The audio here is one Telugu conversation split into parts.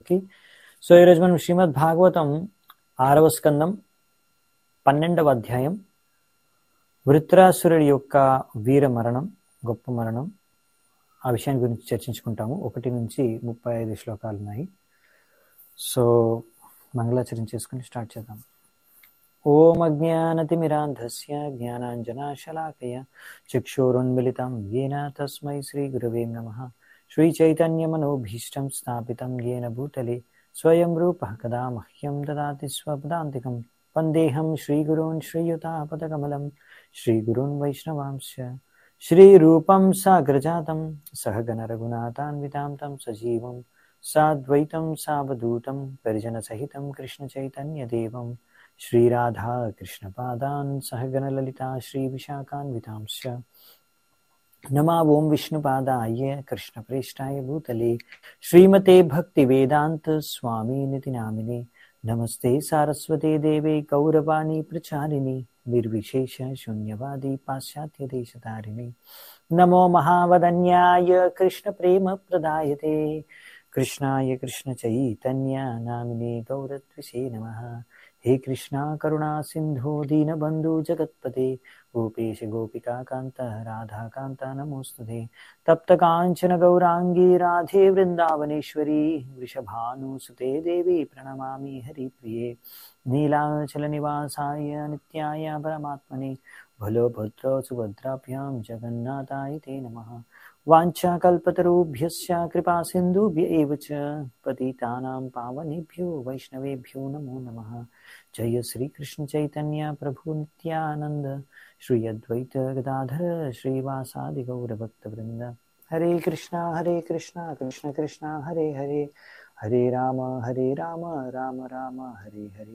కి సో ఈరోజు మనం శ్రీమద్ భాగవతం ఆరవ స్కందం పన్నెండవ అధ్యాయం వృత్రాసురుడి యొక్క వీర మరణం గొప్ప మరణం ఆ విషయాన్ని గురించి చర్చించుకుంటాము ఒకటి నుంచి ముప్పై ఐదు శ్లోకాలు ఉన్నాయి సో మంగళాచరణ చేసుకుని స్టార్ట్ చేద్దాం ఓం అజ్ఞానతిమిరాంధస్య జ్ఞానాంజనాశలాకయ చక్షురున్మిలితం येन తస్మై శ్రీగురవే నమః श्रीचैतन्यमनोभीष्टं स्थापितं येन भूतले स्वयं रूपः कदा मह्यं ददाति स्वपदान्तिकं वन्देऽहं श्रीगुरून् श्रीयुतापदकमलं श्रीगुरून् वैष्णवांश्च श्रीरूपं साग्रजातं सहगणरघुनाथान्वितां तं सजीवं साद्वैतं सावधूतं परिजनसहितं कृष्णचैतन्यदेवं श्रीराधा कृष्णपादान् सहगणललिता श्रीविशाखान्वितांश्च नमा ॐ विष्णुपादाय कृष्णप्रेष्ठाय भूतले श्रीमते भक्तिवेदान्त स्वामीनिति नामिने नमस्ते सारस्वते देवे गौरवाणी प्रचारिणि निर्विशेष शून्यवादी पाश्चात्यदेशतारिणि नमो महावदन्याय कृष्णप्रेमप्रदायते कृष्णाय कृष्णचैतन्य नामिने गौरद्विषे नमः हे कृष्णा करुणा सिन्धो दीनबन्धु जगत्पते गोपेश गोपिकान्त राधाकान्त नमोऽस्तुते तप्तकाञ्चन गौराङ्गी राधे वृन्दावनेश्वरी वृषभानुसुते देवी प्रणमामि हरिप्रिये नीलाचलनिवासाय नित्याय परमात्मने भलो भद्रो सुभद्राभ्यां जगन्नाथाय ते नमः वाञ्छाकल्पतरुभ्यश्च कृपासिन्धुभ्य एव च पतितानां पावनेभ्यो वैष्णवेभ्यो नमो नमः जय श्रीकृष्णचैतन्य प्रभु नित्यानन्द श्री अद्वैत गदाधर श्रीवासादिगौरभक्तवृन्द हरे कृष्णा हरे कृष्णा कृष्ण कृष्णा हरे हरे हरे राम हरे राम రామ రామ హరే హరే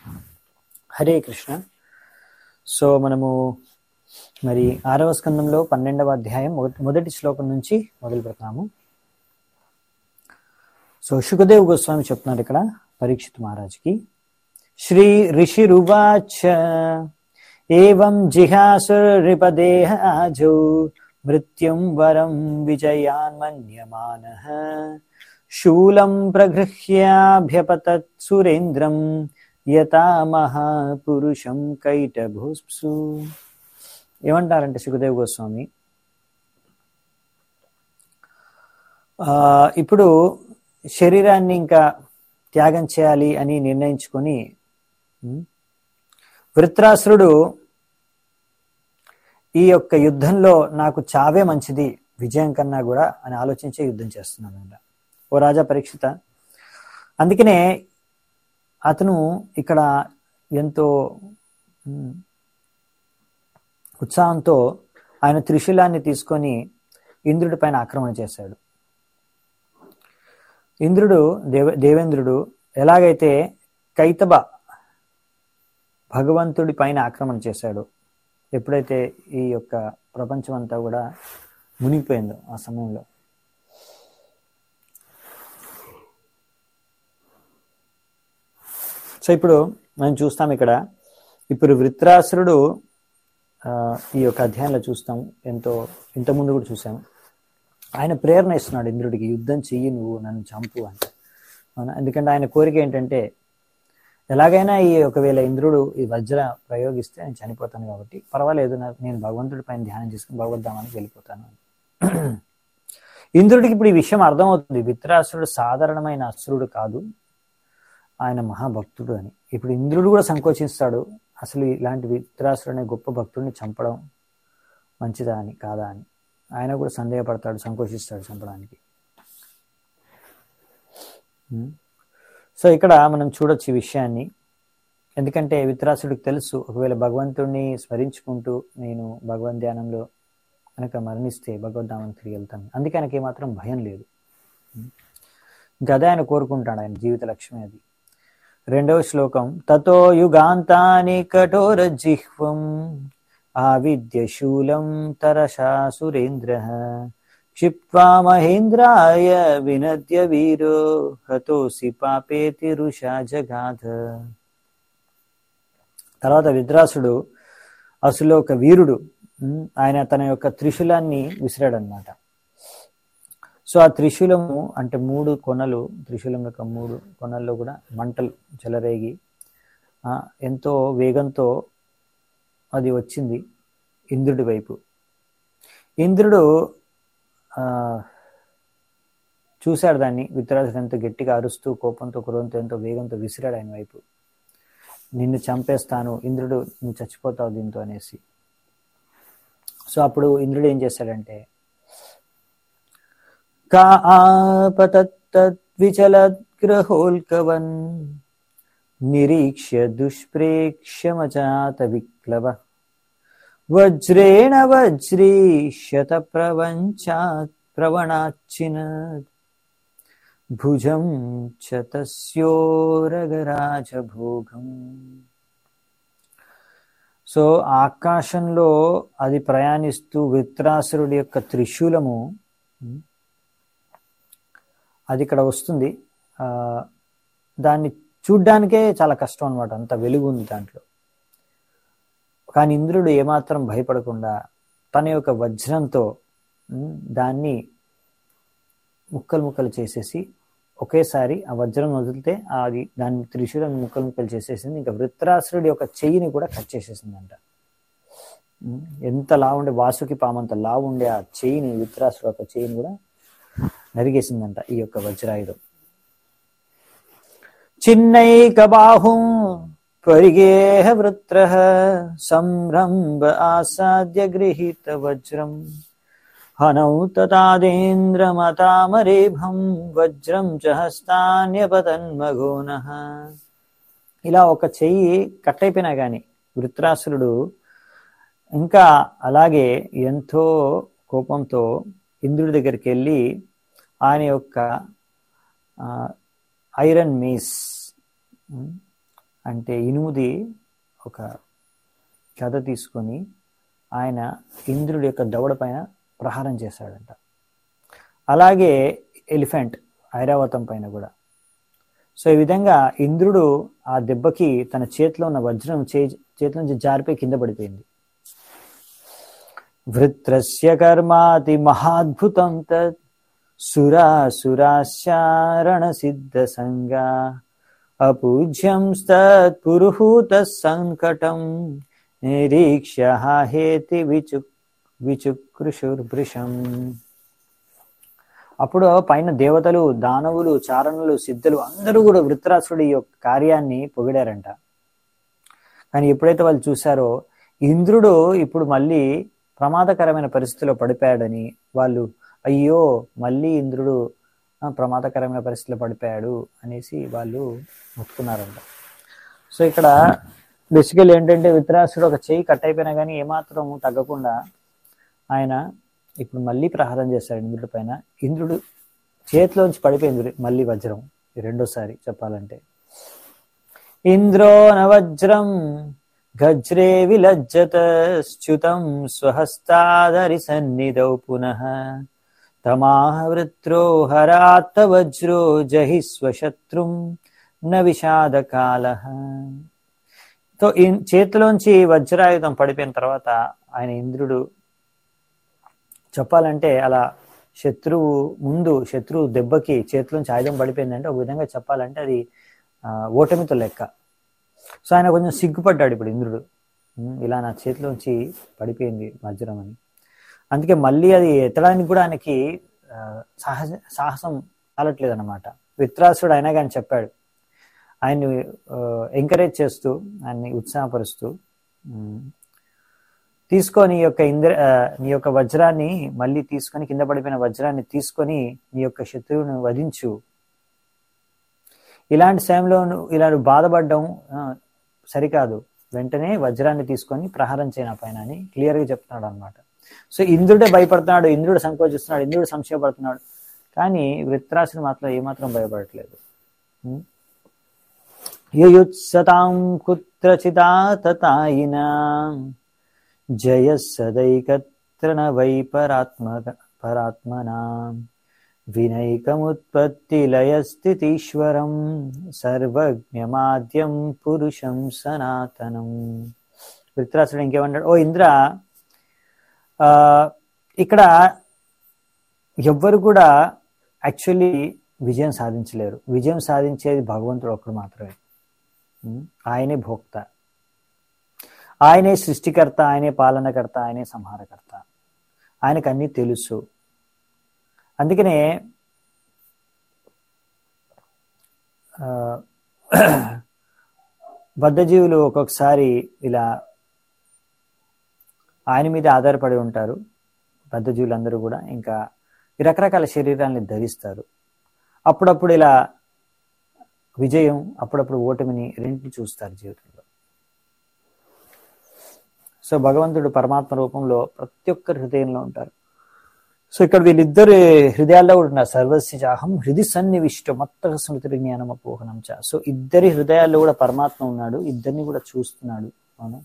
హరే కృష్ణ సో మనము మరి ఆరవ స్కందంలో పన్నెండవ అధ్యాయం మొదటి- మొదటి శ్లోకం నుంచి మొదలు పెడతాము సో సుఖదేవ్ గోస్వామి చెప్తున్నారు ఇక్కడ పరీక్షిత్ మహారాజ్కి శ్రీ ఋషిరువాచ ఏం జిహాసురిపదేహ ఆజౌ మృత్యుం వరం విజయాన్మన్యమాన శూలం ప్రగృహ్యాభ్యపతత్ సురేంద్రం యథా మహాపురుషం కైటభుస్సు ఏమంటారంటే సుఖదేవ్ గోస్వామి ఆ, ఇప్పుడు శరీరాన్ని ఇంకా త్యాగం చేయాలి అని నిర్ణయించుకొని ఉమ్, వృత్రాసురుడు ఈ యొక్క యుద్ధంలో నాకు చావే మంచిది విజయం కన్నా కూడా అని ఆలోచించే యుద్ధం చేస్తున్నాను ఓ రాజా పరీక్షిత అందుకనే అతను ఇక్కడ ఎంతో ఉమ్, ఉత్సాహంతో ఆయన త్రిశూలాన్ని తీసుకొని ఇంద్రుడి పైన ఆక్రమణ చేశాడు ఇంద్రుడు దేవ దేవేంద్రుడు ఎలాగైతే కైతబ భగవంతుడి పైన ఆక్రమణ చేశాడు ఎప్పుడైతే ఈ యొక్క ప్రపంచం అంతా కూడా మునిగిపోయిందో ఆ సమయంలో సో ఇప్పుడు మనం చూస్తాం ఇక్కడ ఇప్పుడు వృత్రాసురుడు ఆ, ఈ యొక్క అధ్యాయంలో చూస్తాం ఎంతో ఇంతకుముందు కూడా చూసాం ఆయన ప్రేరణ ఇస్తున్నాడు ఇంద్రుడికి యుద్ధం చెయ్యి నువ్వు నన్ను చంపు అని అవునా ఎందుకంటే ఆయన కోరిక ఏంటంటే ఎలాగైనా ఈ ఒకవేళ ఇంద్రుడు ఈ వజ్ర ప్రయోగిస్తే నేను చనిపోతాను కాబట్టి పర్వాలేదు నాకు నేను భగవంతుడి పైన ధ్యానం చేసుకుని భగవద్ధామానికి వెళ్ళిపోతాను అని. ఇంద్రుడికి ఇప్పుడు ఈ విషయం అర్థమవుతుంది విత్రాసురుడు సాధారణమైన అసురుడు కాదు ఆయన మహాభక్తుడు అని ఇప్పుడు ఇంద్రుడు కూడా సంకోచిస్తాడు అసలు ఇలాంటి విత్రాసుడు అనే గొప్ప భక్తుడిని చంపడం మంచిదా అని కాదా అని ఆయన కూడా సందేహపడతాడు సంకోచిస్తాడు చంపడానికి ఉమ్. సో ఇక్కడ మనం చూడొచ్చు ఈ విషయాన్ని ఎందుకంటే విత్రాసుడికి తెలుసు ఒకవేళ భగవంతుడిని స్మరించుకుంటూ నేను భగవద్ ధ్యానంలో కనుక మరణిస్తే భగవద్ధామానికి తిరిగి వెళ్తాను అందుకే ఆయనకి ఏమాత్రం భయం లేదు ఉమ్. ఇంకా అదే ఆయన కోరుకుంటాడు ఆయన జీవిత లక్ష్యమే అది రెండవ శ్లోకం తతో యుగాంతాని కఠోర జిహ్వం ఆవిద్య శూలం తరసా సురేంద్ర క్షిప్వా మహేంద్రాయ వినద్య వీరో హతోసి పాపేతి రుషా జగాధ తర్వాత విద్రాసుడు అసలు ఒక వీరుడు ఉమ్, ఆయన తన యొక్క త్రిశూలాన్ని విసిరాడనమాట సో ఆ త్రిశూలము అంటే మూడు కొనలు త్రిశూలం యొక్క మూడు కొనల్లో కూడా మంటలు చెలరేగి ఆ, ఎంతో వేగంతో అది వచ్చింది ఇంద్రుడి వైపు ఇంద్రుడు ఆ, చూశాడు దాన్ని విత్తరాజుడు ఎంతో గట్టిగా అరుస్తూ కోపంతో క్రోధంతో ఎంతో వేగంతో విసిరాడు ఆయన వైపు నిన్ను చంపేస్తాను ఇంద్రుడు నువ్వు చచ్చిపోతావు దీంతో అనేసి సో అప్పుడు ఇంద్రుడు ఏం చేశాడంటే కా ఆపతద్విచలద్గ్రహోల్కవన్ నిరీక్ష్య దుష్ప్రేక్ష్యమచాత విక్లవ వజ్రేణ వజ్రీ శత ప్రవంచాత్ ప్రవణాచ్చిన భుజం చ తస్యోరగరాజభోగం సో ఆకాశంలో అది ప్రయాణిస్తూ విత్రాసురుడి యొక్క త్రిశూలము ఉమ్, అది ఇక్కడ వస్తుంది ఆ, దాన్ని చూడ్డానికే చాలా కష్టం అనమాట అంత వెలుగు ఉంది దాంట్లో కానీ ఇంద్రుడు ఏమాత్రం భయపడకుండా తన యొక్క వజ్రంతో ఉమ్, దాన్ని ముక్కలు ముక్కలు చేసేసి ఒకేసారి ఆ వజ్రం వదిలితే అది దాని త్రిశూలం ముక్కలు ముక్కలు చేసేసింది ఇంకా వృత్రాసురుడి యొక్క చెయ్యిని కూడా కట్ చేసేసిందంట ఉమ్, ఎంత లావుండే వాసుకి పామంత లావుండే ఆ చెయ్యిని వృత్రాసుడు యొక్క చెయ్యిని కూడా నరిగేసిందంట ఈ యొక్క వజ్రాయుధం చిన్నైక బాహుం పరిగేహ వృత్ర సంరంభ ఆసాద్య గృహీత వజ్రం హనౌ తతాదేంద్రమతామరేభం వజ్రం చ హస్తాన్యపతన్మఘోన ఇలా ఒక చెయ్యి కట్ అయిపోయినా కానీ వృత్రాసురుడు ఇంకా అలాగే ఎంతో కోపంతో ఇంద్రుడి దగ్గరికి వెళ్ళి ఆయన యొక్క ఆ, ఐరన్ మీస్ ఉమ్, అంటే ఇనుముది ఒక కథ తీసుకొని ఆయన ఇంద్రుడి యొక్క దవడ పైన ప్రహారం చేశాడంట అలాగే ఎలిఫెంట్ ఐరావతం పైన కూడా సో ఈ విధంగా ఇంద్రుడు ఆ దెబ్బకి తన చేతిలో ఉన్న వజ్రం చే చేతిలో నుంచి జారిపోయి కింద పడిపోయింది వృత్రస్య కర్మాతి మహాద్భుతం తత్ సురాసురాశారణ సిద్ధ సంగా అపూజ్యం తత్ పురుహూత సంకటం నిరీక్ష్య హేతి విచు విచుకృషుర్భృశం అప్పుడు పైన దేవతలు దానవులు చారణులు సిద్ధులు అందరూ కూడా వృత్రాసుడి యొక్క కార్యాన్ని పొగిడారంట కానీ ఎప్పుడైతే వాళ్ళు చూశారో ఇంద్రుడు ఇప్పుడు మళ్ళీ ప్రమాదకరమైన పరిస్థితిలో పడిపోయాడని వాళ్ళు అయ్యో మళ్ళీ ఇంద్రుడు ఆ, ప్రమాదకరమైన పరిస్థితిలో పడిపోయాడు అనేసి వాళ్ళు మొత్తుకున్నారంట సో ఇక్కడ బేసికల్ ఏంటంటే విత్రాసుడు ఒక చెయ్యి కట్ అయిపోయినా కానీ ఏమాత్రం తగ్గకుండా ఆయన ఇప్పుడు మళ్ళీ ప్రహారం చేశాడు ఇంద్రుడి పైన ఇంద్రుడు చేతిలోంచి పడిపోయింది మళ్ళీ వజ్రం ఈ రెండోసారి చెప్పాలంటే ఇంద్రో నవజ్రం గజ్రే విలజ్జతశ్చ్యుతం స్వహస్తాదరి సన్నిధౌ పునః తమావృత్రో హరాత్త వజ్రో జహి స్వశత్రుం న విషాదకాల తో ఈ చేతిలోంచి వజ్రాయుధం పడిపోయిన తర్వాత ఆయన ఇంద్రుడు చెప్పాలంటే అలా శత్రువు ముందు శత్రువు దెబ్బకి చేతిలోంచి ఆయుధం పడిపోయిందంటే ఒక విధంగా చెప్పాలంటే అది ఆ, ఓటమితో లెక్క సో ఆయన కొంచెం సిగ్గుపడ్డాడు ఇప్పుడు ఇంద్రుడు ఉమ్, ఇలా నా చేతిలోంచి పడిపోయింది వజ్రం అని అందుకే మళ్ళీ అది ఎత్తడానికి కూడా ఆయనకి ఆ, సాహస సాహసం చాలట్లేదు అనమాట విత్రాసుడు అయినా కానీ చెప్పాడు ఆయన్ని ఎంకరేజ్ చేస్తూ ఆయన్ని ఉత్సాహపరుస్తూ ఉమ్, తీసుకో నీ యొక్క ఇంద్ర ఆ, నీ యొక్క వజ్రాన్ని మళ్ళీ తీసుకొని కింద పడిపోయిన వజ్రాన్ని తీసుకొని నీ యొక్క శత్రువును వధించు ఇలాంటి సమయంలో నువ్వు ఇలా నువ్వు బాధపడడం ఆ, సరికాదు వెంటనే వజ్రాన్ని తీసుకొని ప్రహారం చేయన పైన అని క్లియర్గా చెప్తున్నాడు అనమాట సో ఇంద్రుడే భయపడుతున్నాడు ఇంద్రుడు సంకోచిస్తున్నాడు ఇంద్రుడు సంశయపడుతున్నాడు కానీ వృత్రాసుడు మాత్రం ఏమాత్రం భయపడట్లేదు ఉం? యుయుత్సతాం కుత్రచితా తతాయినా జయ సదైకత్ర న వై పరాత్మ పరాత్మనా వినైకముత్పత్తిలయస్థితీశ్వరం సర్వజ్ఞమాద్యం పురుషం సనాతనం వృత్రాసుడు ఇంకేమన్నాడు ఓ ఇంద్ర ఆ, ఇక్కడ ఎవ్వరు కూడా యాక్చువల్లీ విజయం సాధించలేరు విజయం సాధించేది భగవంతుడు ఒక్కడు మాత్రమే ఉం? ఆయనే భోక్త ఆయనే సృష్టికర్త ఆయనే పాలనకర్త ఆయనే సంహారకర్త ఆయనకు అన్నీ తెలుసు అందుకనే ఆ, బద్ధజీవులు ఒక్కొక్కసారి ఇలా ఆయన మీద ఆధారపడి ఉంటారు బద్ధజీవులు అందరూ కూడా ఇంకా ఈ రకరకాల శరీరాల్ని ధరిస్తారు అప్పుడప్పుడు ఇలా విజయం అప్పుడప్పుడు ఓటమిని రెండింటిని చూస్తారు జీవితంలో సో భగవంతుడు పరమాత్మ రూపంలో ప్రతి ఒక్కరి హృదయంలో ఉంటారు సో ఇక్కడ వీళ్ళిద్దరు హృదయాల్లో కూడా ఉన్నారు సర్వస్య చాహం హృది సన్నివిష్ట మొత్త స్మృతి జ్ఞానం అపోహనం చ సో ఇద్దరి హృదయాల్లో కూడా పరమాత్మ ఉన్నాడు ఇద్దరిని కూడా చూస్తున్నాడు అవును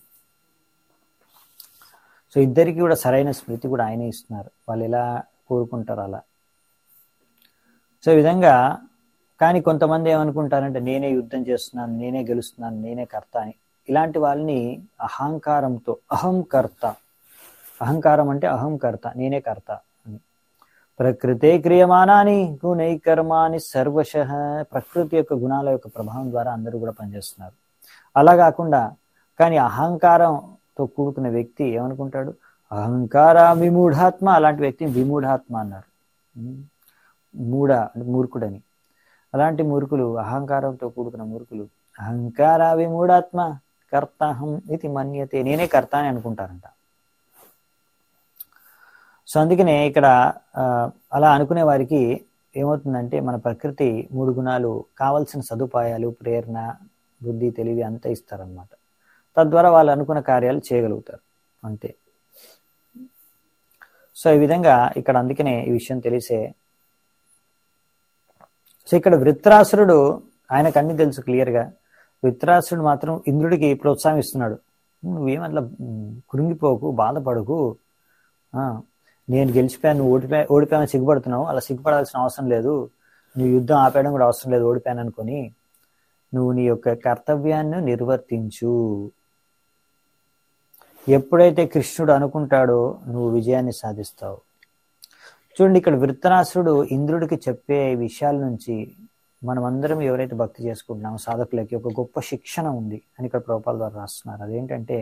సో ఇద్దరికి కూడా సరైన స్మృతి కూడా ఆయనే ఇస్తున్నారు వాళ్ళు ఎలా కోరుకుంటారు అలా సో ఈ విధంగా కానీ కొంతమంది ఏమనుకుంటారంటే నేనే యుద్ధం చేస్తున్నాను నేనే గెలుస్తున్నాను నేనే కర్త అని ఇలాంటి వాళ్ళని అహంకారంతో అహం కర్త అహంకారం అంటే అహం కర్త నేనే కర్త అని ప్రకృతే క్రియమానాని గుణై కర్మాని సర్వశ ప్రకృతి యొక్క గుణాల యొక్క ప్రభావం ద్వారా అందరూ కూడా పనిచేస్తున్నారు అలా కాకుండా కానీ అహంకారంతో కూడుకున్న వ్యక్తి ఏమనుకుంటాడు అహంకార విమూఢాత్మ అలాంటి వ్యక్తిని విమూఢాత్మ అన్నారు ఉమ్. మూఢ అంటే మూర్ఖుడని అలాంటి మూర్ఖులు అహంకారంతో కూడుకున్న మూర్ఖులు అహంకార విమూఢాత్మ కర్తాహం ఇది మన్యతే నేనే కర్త అని అనుకుంటారంట సో అందుకనే ఇక్కడ ఆ, అలా అనుకునే వారికి ఏమవుతుందంటే మన ప్రకృతి మూడు గుణాలు కావలసిన సదుపాయాలు ప్రేరణ బుద్ధి తెలివి అంతా ఇస్తారనమాట తద్వారా వాళ్ళు అనుకున్న కార్యాలు చేయగలుగుతారు అంతే సో ఈ విధంగా ఇక్కడ అందుకనే ఈ విషయం తెలిసే సో ఇక్కడ వృత్రాసురుడు ఆయనకు అన్ని తెలుసు క్లియర్గా వృత్రాసురుడు మాత్రం ఇంద్రుడికి ప్రోత్సాహిస్తున్నాడు నువ్వేమట్లా ఉమ్, కృంగిపోకు బాధపడకు ఆ, నేను గెలిచిపోయాను నువ్వు ఓడిపోయా ఓడిపోయాను సిగ్గుపడుతున్నావు అలా సిగ్గుపడాల్సిన అవసరం లేదు నువ్వు యుద్ధం ఆపేయడం కూడా అవసరం లేదు ఓడిపోయాను అనుకొని నువ్వు నీ యొక్క కర్తవ్యాన్ని నిర్వర్తించు ఎప్పుడైతే కృష్ణుడు అనుకుంటాడో నువ్వు విజయాన్ని సాధిస్తావు చూడండి ఇక్కడ వృత్తరాసుడు ఇంద్రుడికి చెప్పే విషయాల నుంచి మనమందరం ఎవరైతే భక్తి చేసుకుంటున్నామో సాధకులకి ఒక గొప్ప శిక్షణ ఉంది అని ఇక్కడ ప్రభుపాల ద్వారా రాస్తున్నారు అదేంటంటే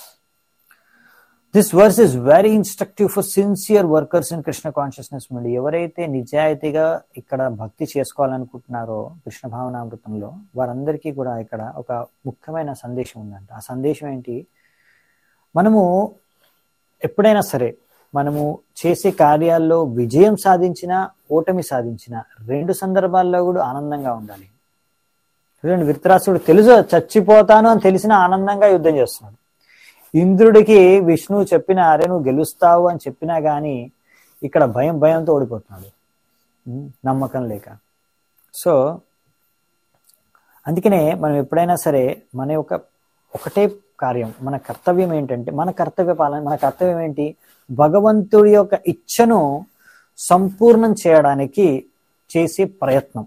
this verse is very instructive for sincere workers in Krishna consciousness నుండి ఎవరైతే నిజాయితీగా ఇక్కడ భక్తి చేసుకోవాలనుకుంటున్నారో కృష్ణ భావనామృతంలో వారందరికీ కూడా ఇక్కడ ఒక ముఖ్యమైన సందేశం ఉందంట ఆ సందేశం ఏంటి మనము ఎప్పుడైనా సరే మనము చేసే కార్యాల్లో విజయం సాధించిన ఓటమి సాధించిన రెండు సందర్భాల్లో కూడా ఆనందంగా ఉండాలి చూడండి విత్రాసుడు తెలుసు చచ్చిపోతాను అని తెలిసిన ఆనందంగా యుద్ధం చేస్తున్నాడు ఇంద్రుడికి విష్ణువు చెప్పిన అరే నువ్వు గెలుస్తావు అని చెప్పినా గాని ఇక్కడ భయం భయంతో ఓడిపోతున్నాడు ఉమ్, నమ్మకం లేక సో అందుకనే మనం ఎప్పుడైనా సరే మన యొక్క ఒకటే కార్యం మన కర్తవ్యం ఏంటంటే మన కర్తవ్య పాలన మన కర్తవ్యం ఏంటి భగవంతుడి యొక్క ఇచ్ఛను సంపూర్ణం చేయడానికి చేసే ప్రయత్నం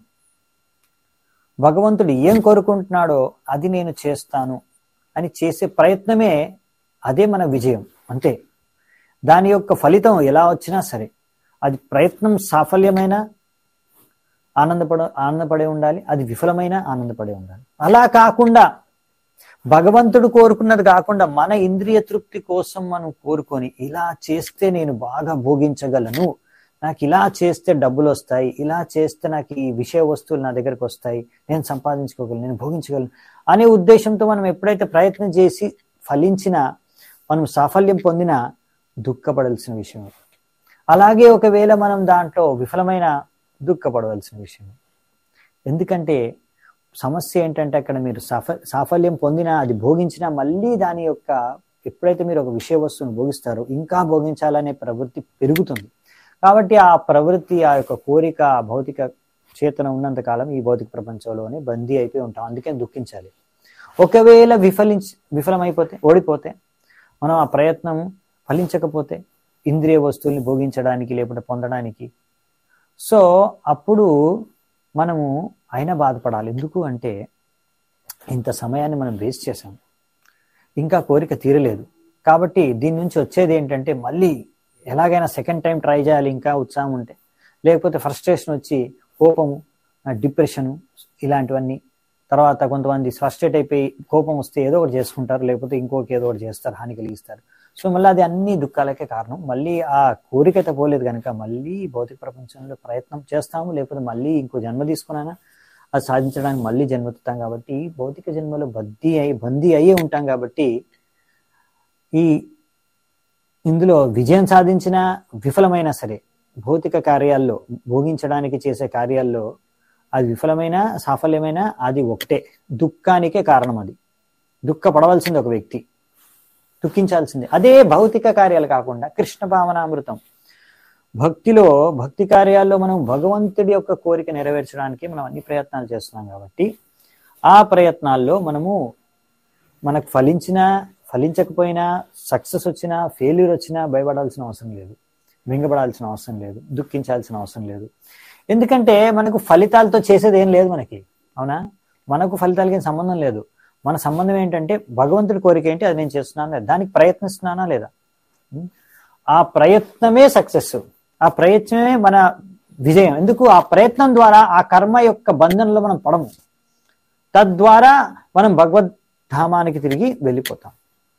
భగవంతుడు ఏం కోరుకుంటున్నాడో అది నేను చేస్తాను అని చేసే ప్రయత్నమే అదే మన విజయం అంతే దాని యొక్క ఫలితం ఎలా వచ్చినా సరే అది ప్రయత్నం సాఫల్యమైన ఆనందపడ ఆనందపడే ఉండాలి అది విఫలమైన ఆనందపడే ఉండాలి అలా కాకుండా భగవంతుడు కోరుకున్నది కాకుండా మన ఇంద్రియ తృప్తి కోసం మనం కోరుకొని ఇలా చేస్తే నేను బాగా భోగించగలను నాకు ఇలా చేస్తే డబ్బులు వస్తాయి ఇలా చేస్తే నాకు ఈ విషయ వస్తువులు నా దగ్గరకు వస్తాయి నేను సంపాదించుకోగలను నేను భోగించగలను అనే ఉద్దేశంతో మనం ఎప్పుడైతే ప్రయత్నం చేసి ఫలించిన మనం సాఫల్యం పొందినా దుఃఖపడాల్సిన విషయం అలాగే ఒకవేళ మనం దాంట్లో విఫలమైన దుఃఖపడవలసిన విషయం ఎందుకంటే సమస్య ఏంటంటే అక్కడ మీరు సఫ సాఫల్యం పొందినా అది భోగించినా మళ్ళీ దాని యొక్క ఎప్పుడైతే మీరు ఒక విషయ వస్తువును భోగిస్తారో ఇంకా భోగించాలనే ప్రవృత్తి పెరుగుతుంది కాబట్టి ఆ ప్రవృత్తి ఆ యొక్క కోరిక ఆ భౌతిక చేతన ఉన్నంత కాలం ఈ భౌతిక ప్రపంచంలోనే బందీ అయిపోయి ఉంటాం అందుకే దుఃఖించాలి ఒకవేళ విఫలించి విఫలమైపోతే ఓడిపోతే మనం ఆ ప్రయత్నం ఫలించకపోతే ఇంద్రియ వస్తువుల్ని భోగించడానికి లేకపోతే పొందడానికి సో అప్పుడు మనము అయినా బాధపడాలి ఎందుకు అంటే ఇంత సమయాన్ని మనం వేస్ట్ చేసాం ఇంకా కోరిక తీరలేదు కాబట్టి దీని నుంచి వచ్చేది ఏంటంటే మళ్ళీ ఎలాగైనా సెకండ్ టైం ట్రై చేయాలి ఇంకా ఉత్సాహం ఉంటే లేకపోతే ఫ్రస్ట్రేషన్ వచ్చి కోపము డిప్రెషను ఇలాంటివన్నీ తర్వాత కొంతమంది ఫ్రస్ట్రేట్ అయిపోయి కోపం వస్తే ఏదో ఒకటి చేసుకుంటారు లేకపోతే ఇంకొక ఏదో ఒకటి చేస్తారు హాని కలిగిస్తారు సో మళ్ళీ అది అన్ని దుఃఖాలకే కారణం మళ్ళీ ఆ కోరికత పోలేదు కనుక మళ్ళీ భౌతిక ప్రపంచంలో ప్రయత్నం చేస్తాము లేకపోతే మళ్ళీ ఇంకో జన్మ తీసుకున్నానా అది సాధించడానికి మళ్ళీ జన్మెత్తుతాం కాబట్టి భౌతిక జన్మలో బద్దీ అయి బందీ అయ్యే ఉంటాం కాబట్టి ఈ ఇందులో విజయం సాధించిన విఫలమైనా సరే భౌతిక కార్యాల్లో భోగించడానికి చేసే కార్యాల్లో అది విఫలమైన సాఫల్యమైన అది ఒకటే దుఃఖానికే కారణం అది దుఃఖపడవలసింది ఒక వ్యక్తి దుఃఖించాల్సిందే అదే భౌతిక కార్యాలు కాకుండా కృష్ణ భావనామృతం భక్తిలో భక్తి కార్యాల్లో మనం భగవంతుడి యొక్క కోరిక నెరవేర్చడానికి మనం అన్ని ప్రయత్నాలు చేస్తున్నాం కాబట్టి ఆ ప్రయత్నాల్లో మనము మనకు ఫలించినా ఫలించకపోయినా సక్సెస్ వచ్చినా ఫెయిల్యూర్ వచ్చినా భయపడాల్సిన అవసరం లేదు మింగపడాల్సిన అవసరం లేదు దుఃఖించాల్సిన అవసరం లేదు ఎందుకంటే మనకు ఫలితాలతో చేసేది ఏం లేదు మనకి అవునా మనకు ఫలితాలకి ఏం సంబంధం లేదు మన సంబంధం ఏంటంటే భగవంతుడి కోరిక ఏంటి అది నేను చేస్తున్నాను లేదా దానికి ప్రయత్నిస్తున్నానా లేదా ఉం? ఆ ప్రయత్నమే సక్సెస్ ఆ ప్రయత్నమే మన విజయం ఎందుకు ఆ ప్రయత్నం ద్వారా ఆ కర్మ యొక్క బంధంలో మనం పడము తద్వారా మనం భగవద్ ధామానికి తిరిగి వెళ్ళిపోతాం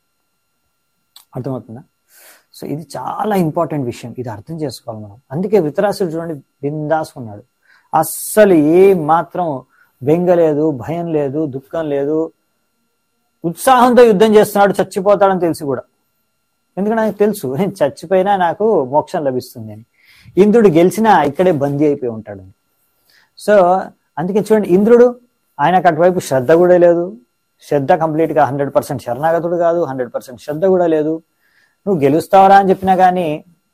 అర్థమవుతుందా సో ఇది చాలా ఇంపార్టెంట్ విషయం ఇది అర్థం చేసుకోవాలి మనం అందుకే వితరాసుడు చూడండి బిందాస్ ఉన్నాడు అస్సలు ఏ మాత్రం బెంగ లేదు భయం లేదు దుఃఖం లేదు ఉత్సాహంతో యుద్ధం చేస్తున్నాడు చచ్చిపోతాడని తెలిసి కూడా ఎందుకంటే నాకు తెలుసు నేను చచ్చిపోయినా నాకు మోక్షం లభిస్తుంది అని ఇంద్రుడు గెలిచినా ఇక్కడే బందీ అయిపోయి ఉంటాడు సో అందుకే చూడండి ఇంద్రుడు ఆయనకు అటువైపు శ్రద్ధ కూడా లేదు శ్రద్ధ కంప్లీట్ గా హండ్రెడ్ పర్సెంట్ శరణాగతుడు కాదు హండ్రెడ్ పర్సెంట్ శ్రద్ధ కూడా లేదు నువ్వు గెలుస్తావరా అని చెప్పినా కానీ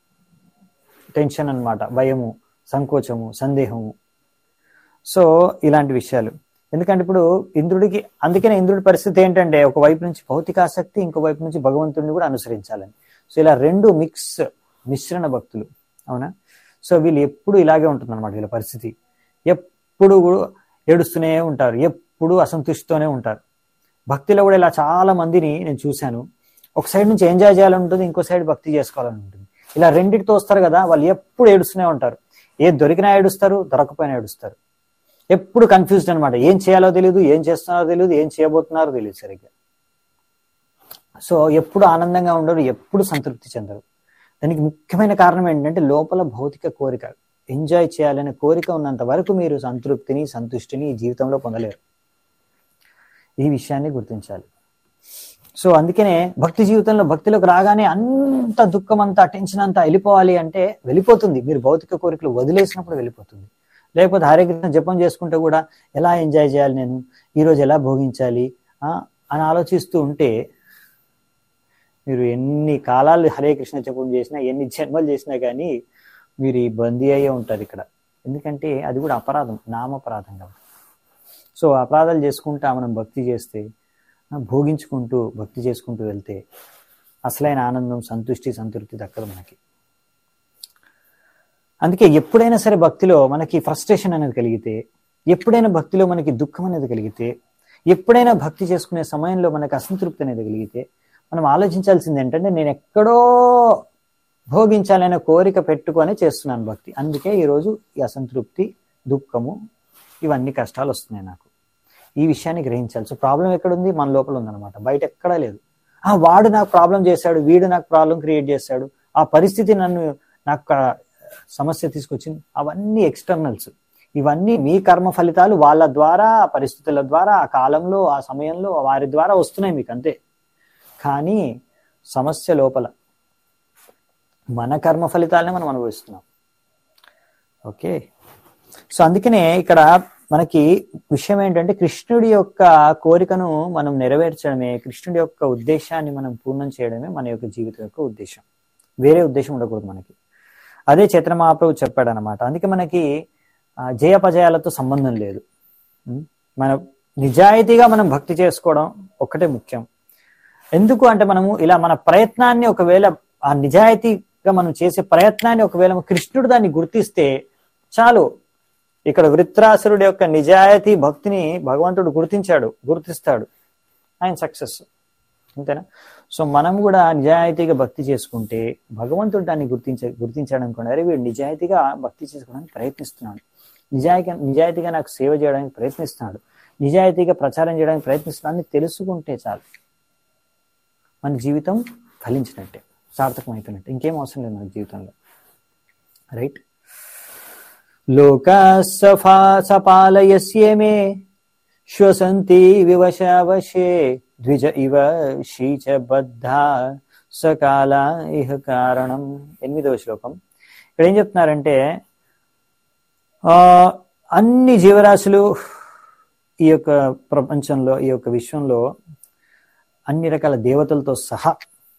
టెన్షన్ అన్నమాట భయము సంకోచము సందేహము సో ఇలాంటి విషయాలు ఎందుకంటే ఇప్పుడు ఇంద్రుడికి అందుకనే ఇంద్రుడి పరిస్థితి ఏంటంటే ఒక వైపు నుంచి భౌతిక ఆసక్తి ఇంకో వైపు నుంచి భగవంతుడిని కూడా అనుసరించాలని సో ఇలా రెండు మిక్స్ మిశ్రణ భక్తులు అవునా సో వీళ్ళు ఎప్పుడు ఇలాగే ఉంటుంది అనమాట వీళ్ళ పరిస్థితి ఎప్పుడు కూడా ఏడుస్తూనే ఉంటారు ఎప్పుడు అసంతుష్టితోనే ఉంటారు భక్తిలో కూడా ఇలా చాలా మందిని నేను చూశాను ఒక సైడ్ నుంచి ఎంజాయ్ చేయాలని ఉంటుంది ఇంకో సైడ్ భక్తి చేసుకోవాలని ఉంటుంది ఇలా రెండింటితో వస్తారు కదా వాళ్ళు ఎప్పుడు ఏడుస్తూనే ఉంటారు ఏది దొరికినా ఏడుస్తారు దొరకపోయినా ఏడుస్తారు ఎప్పుడు కన్ఫ్యూజ్డ్ అనమాట ఏం చేయాలో తెలియదు ఏం చేస్తున్నారో తెలియదు ఏం చేయబోతున్నారో తెలియదు సరిగ్గా సో ఎప్పుడు ఆనందంగా ఉండరు ఎప్పుడు సంతృప్తి చెందరు దానికి ముఖ్యమైన కారణం ఏంటంటే లోపల భౌతిక కోరిక ఎంజాయ్ చేయాలనే కోరిక ఉన్నంత వరకు మీరు సంతృప్తిని సంతుష్టిని ఈ జీవితంలో పొందలేరు ఈ విషయాన్ని గుర్తించాలి సో అందుకనే భక్తి జీవితంలో భక్తిలోకి రాగానే అంత దుఃఖం అంతా టెన్షన్ అంతా వెళ్ళిపోవాలి అంటే వెళ్ళిపోతుంది మీరు భౌతిక కోరికలు వదిలేసినప్పుడు వెళ్ళిపోతుంది లేకపోతే హరే కృష్ణ జపం చేసుకుంటే కూడా ఎలా ఎంజాయ్ చేయాలి నేను ఈరోజు ఎలా భోగించాలి ఆ, అని ఆలోచిస్తూ ఉంటే మీరు ఎన్ని కాలాలు హరే కృష్ణ జపం చేసినా ఎన్ని జన్మలు చేసినా కానీ మీరు ఈ బందీ అయ్యే ఉంటారు ఇక్కడ ఎందుకంటే అది కూడా అపరాధం నామపరాధం కాబట్టి సో అపరాధాలు చేసుకుంటా మనం భక్తి చేస్తే ఆ, భోగించుకుంటూ భక్తి చేసుకుంటూ వెళ్తే అసలైన ఆనందం సంతుష్టి సంతృప్తి దక్కదు మనకి అందుకే ఎప్పుడైనా సరే భక్తిలో మనకి ఫ్రస్ట్రేషన్ అనేది కలిగితే ఎప్పుడైనా భక్తిలో మనకి దుఃఖం అనేది కలిగితే ఎప్పుడైనా భక్తి చేసుకునే సమయంలో మనకి అసంతృప్తి అనేది కలిగితే మనం ఆలోచించాల్సింది ఏంటంటే నేను ఎక్కడో భోగించాలనే కోరిక పెట్టుకొని చేస్తున్నాను భక్తి అందుకే ఈరోజు ఈ అసంతృప్తి దుఃఖము ఇవన్నీ కష్టాలు వస్తున్నాయి నాకు ఈ విషయాన్ని గ్రహించాలి సో ప్రాబ్లం ఎక్కడుంది మన లోపల ఉందన్నమాట బయట ఎక్కడా లేదు ఆ వాడు నాకు ప్రాబ్లం చేశాడు వీడు నాకు ప్రాబ్లం క్రియేట్ చేశాడు ఆ పరిస్థితి నన్ను నాకు ఆ సమస్య తీసుకొచ్చింది అవన్నీ ఎక్స్టర్నల్స్ ఇవన్నీ మీ కర్మ ఫలితాలు వాళ్ళ ద్వారా ఆ పరిస్థితుల ద్వారా ఆ కాలంలో ఆ సమయంలో వారి ద్వారా వస్తున్నాయి మీకు అంతే కానీ సమస్య లోపల మన కర్మ ఫలితాలనే మనం అనుభవిస్తున్నాం ఓకే సో అందుకనే ఇక్కడ మనకి విషయం ఏంటంటే కృష్ణుడి యొక్క కోరికను మనం నెరవేర్చడమే కృష్ణుడి యొక్క ఉద్దేశాన్ని మనం పూర్ణం చేయడమే మన యొక్క జీవితం యొక్క ఉద్దేశం వేరే ఉద్దేశం ఉండకూడదు మనకి అదే చైతన్య మహాప్రభు చెప్పాడు అనమాట అందుకే మనకి ఆ, జయాపజయాలతో సంబంధం లేదు ఉం? మన నిజాయితీగా మనం భక్తి చేసుకోవడం ఒక్కటే ముఖ్యం ఎందుకు అంటే మనము ఇలా మన ప్రయత్నాన్ని ఒకవేళ ఆ నిజాయితీగా మనం చేసే ప్రయత్నాన్ని ఒకవేళ కృష్ణుడు దాన్ని గుర్తిస్తే చాలు ఇక్కడ వృత్రాసురుడి యొక్క నిజాయితీ భక్తిని భగవంతుడు గుర్తించాడు గుర్తిస్తాడు ఆయన సక్సెస్ అంతేనా సో మనం కూడా నిజాయితీగా భక్తి చేసుకుంటే భగవంతుడు దాన్ని గుర్తించ గుర్తించడం కూడా అరే వీడు నిజాయితీగా భక్తి చేసుకోవడానికి ప్రయత్నిస్తున్నాడు నిజాయితీ నిజాయితీగా నాకు సేవ చేయడానికి ప్రయత్నిస్తున్నాడు నిజాయితీగా ప్రచారం చేయడానికి ప్రయత్నిస్తున్నాడు అని తెలుసుకుంటే చాలు మన జీవితం ఫలించినట్టే సార్థకం అయిపోయినట్టే ఇంకేం అవసరం లేదు మన జీవితంలో రైట్ లోకా సఫా సపాలయస్యే మే శ్వసంతి వివశావశే ద్విజ ఇవ శీచబద్ధ సకాల ఇహ కారణం ఎనిమిదవ శ్లోకం ఇక్కడ ఏం చెప్తున్నారంటే ఆ అన్ని జీవరాశులు ఈ యొక్క ప్రపంచంలో ఈ యొక్క విశ్వంలో అన్ని రకాల దేవతలతో సహా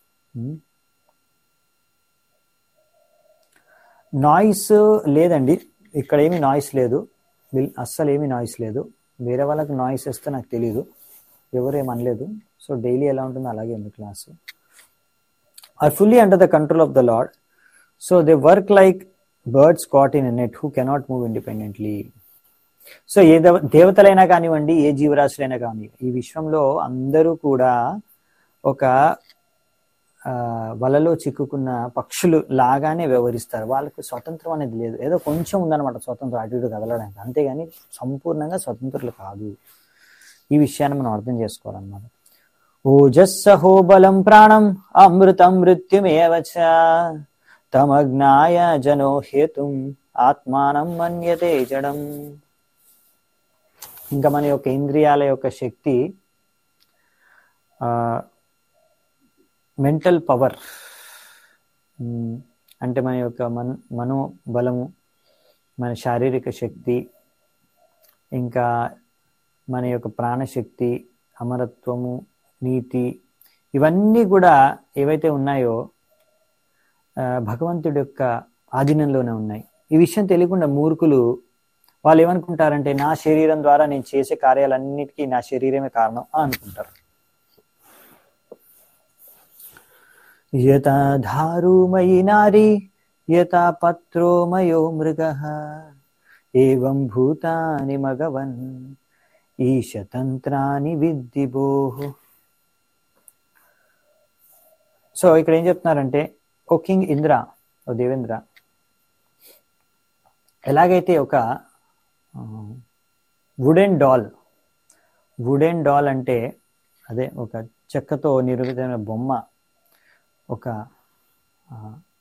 నాయిస్ లేదండి ఇక్కడ ఏమి నాయిస్ లేదు విల్- అస్సలు ఏమి నాయిస్ లేదు వేరే వాళ్ళకి నాయిస్ వస్తే నాకు తెలియదు ఎవరేం అనలేదు సో డైలీ ఎలా ఉంటుందో అలాగే ఉంది class are fully under the control of the lord so they work like birds caught in net who cannot move independently so a దేవ- దేవతలైనా కానివ్వండి ఏ జీవరాశులైనా కానివ్వండి ఈ విశ్వంలో అందరూ కూడా ఒక ఆ, వలలో చిక్కుకున్న పక్షులు లాగానే వ్యవహరిస్తారు వాళ్ళకు స్వతంత్రం అనేది లేదు ఏదో కొంచెం ఉందన్నమాట స్వతంత్రం అటు ఇటు కదలడానికి అంతేగాని సంపూర్ణంగా స్వతంత్రులు కాదు ఈ విషయాన్ని మనం అర్థం చేసుకోవాలన్నమాట ఓజస్సహో బలం ప్రాణం అమృతం మృత్యుమేవ చ తమజ్ఞాయ జనో హేతుం ఆత్మానం మన్యతే జడం ఇంకా మన యొక్క ఇంద్రియాల యొక్క శక్తి మెంటల్ పవర్ అంటే మన యొక్క మన మనోబలము మన శారీరక శక్తి ఇంకా మన యొక్క ప్రాణశక్తి అమరత్వము నీతి ఇవన్నీ కూడా ఏవైతే ఉన్నాయో ఆ, భగవంతుడి యొక్క ఆధీనంలోనే ఉన్నాయి ఈ విషయం తెలియకుండా మూర్ఖులు వాళ్ళు ఏమనుకుంటారంటే నా శరీరం ద్వారా నేను చేసే కార్యాలన్నిటికీ నా శరీరమే కారణం అని అనుకుంటారు యథా ధారుమయి నారి యథా పత్రో మయో మృగ ఏం భూతాని మగవన్ ఈశతంత్రాని విద్ధి బోహు సో ఇక్కడ ఏం చెప్తున్నారంటే O king Indra O Devendra ఎలాగైతే ఒక వుడెన్ డాల్ వుడెన్ డాల్ అంటే అదే ఒక చెక్కతో నిర్మితమైన బొమ్మ ఒక ఆ,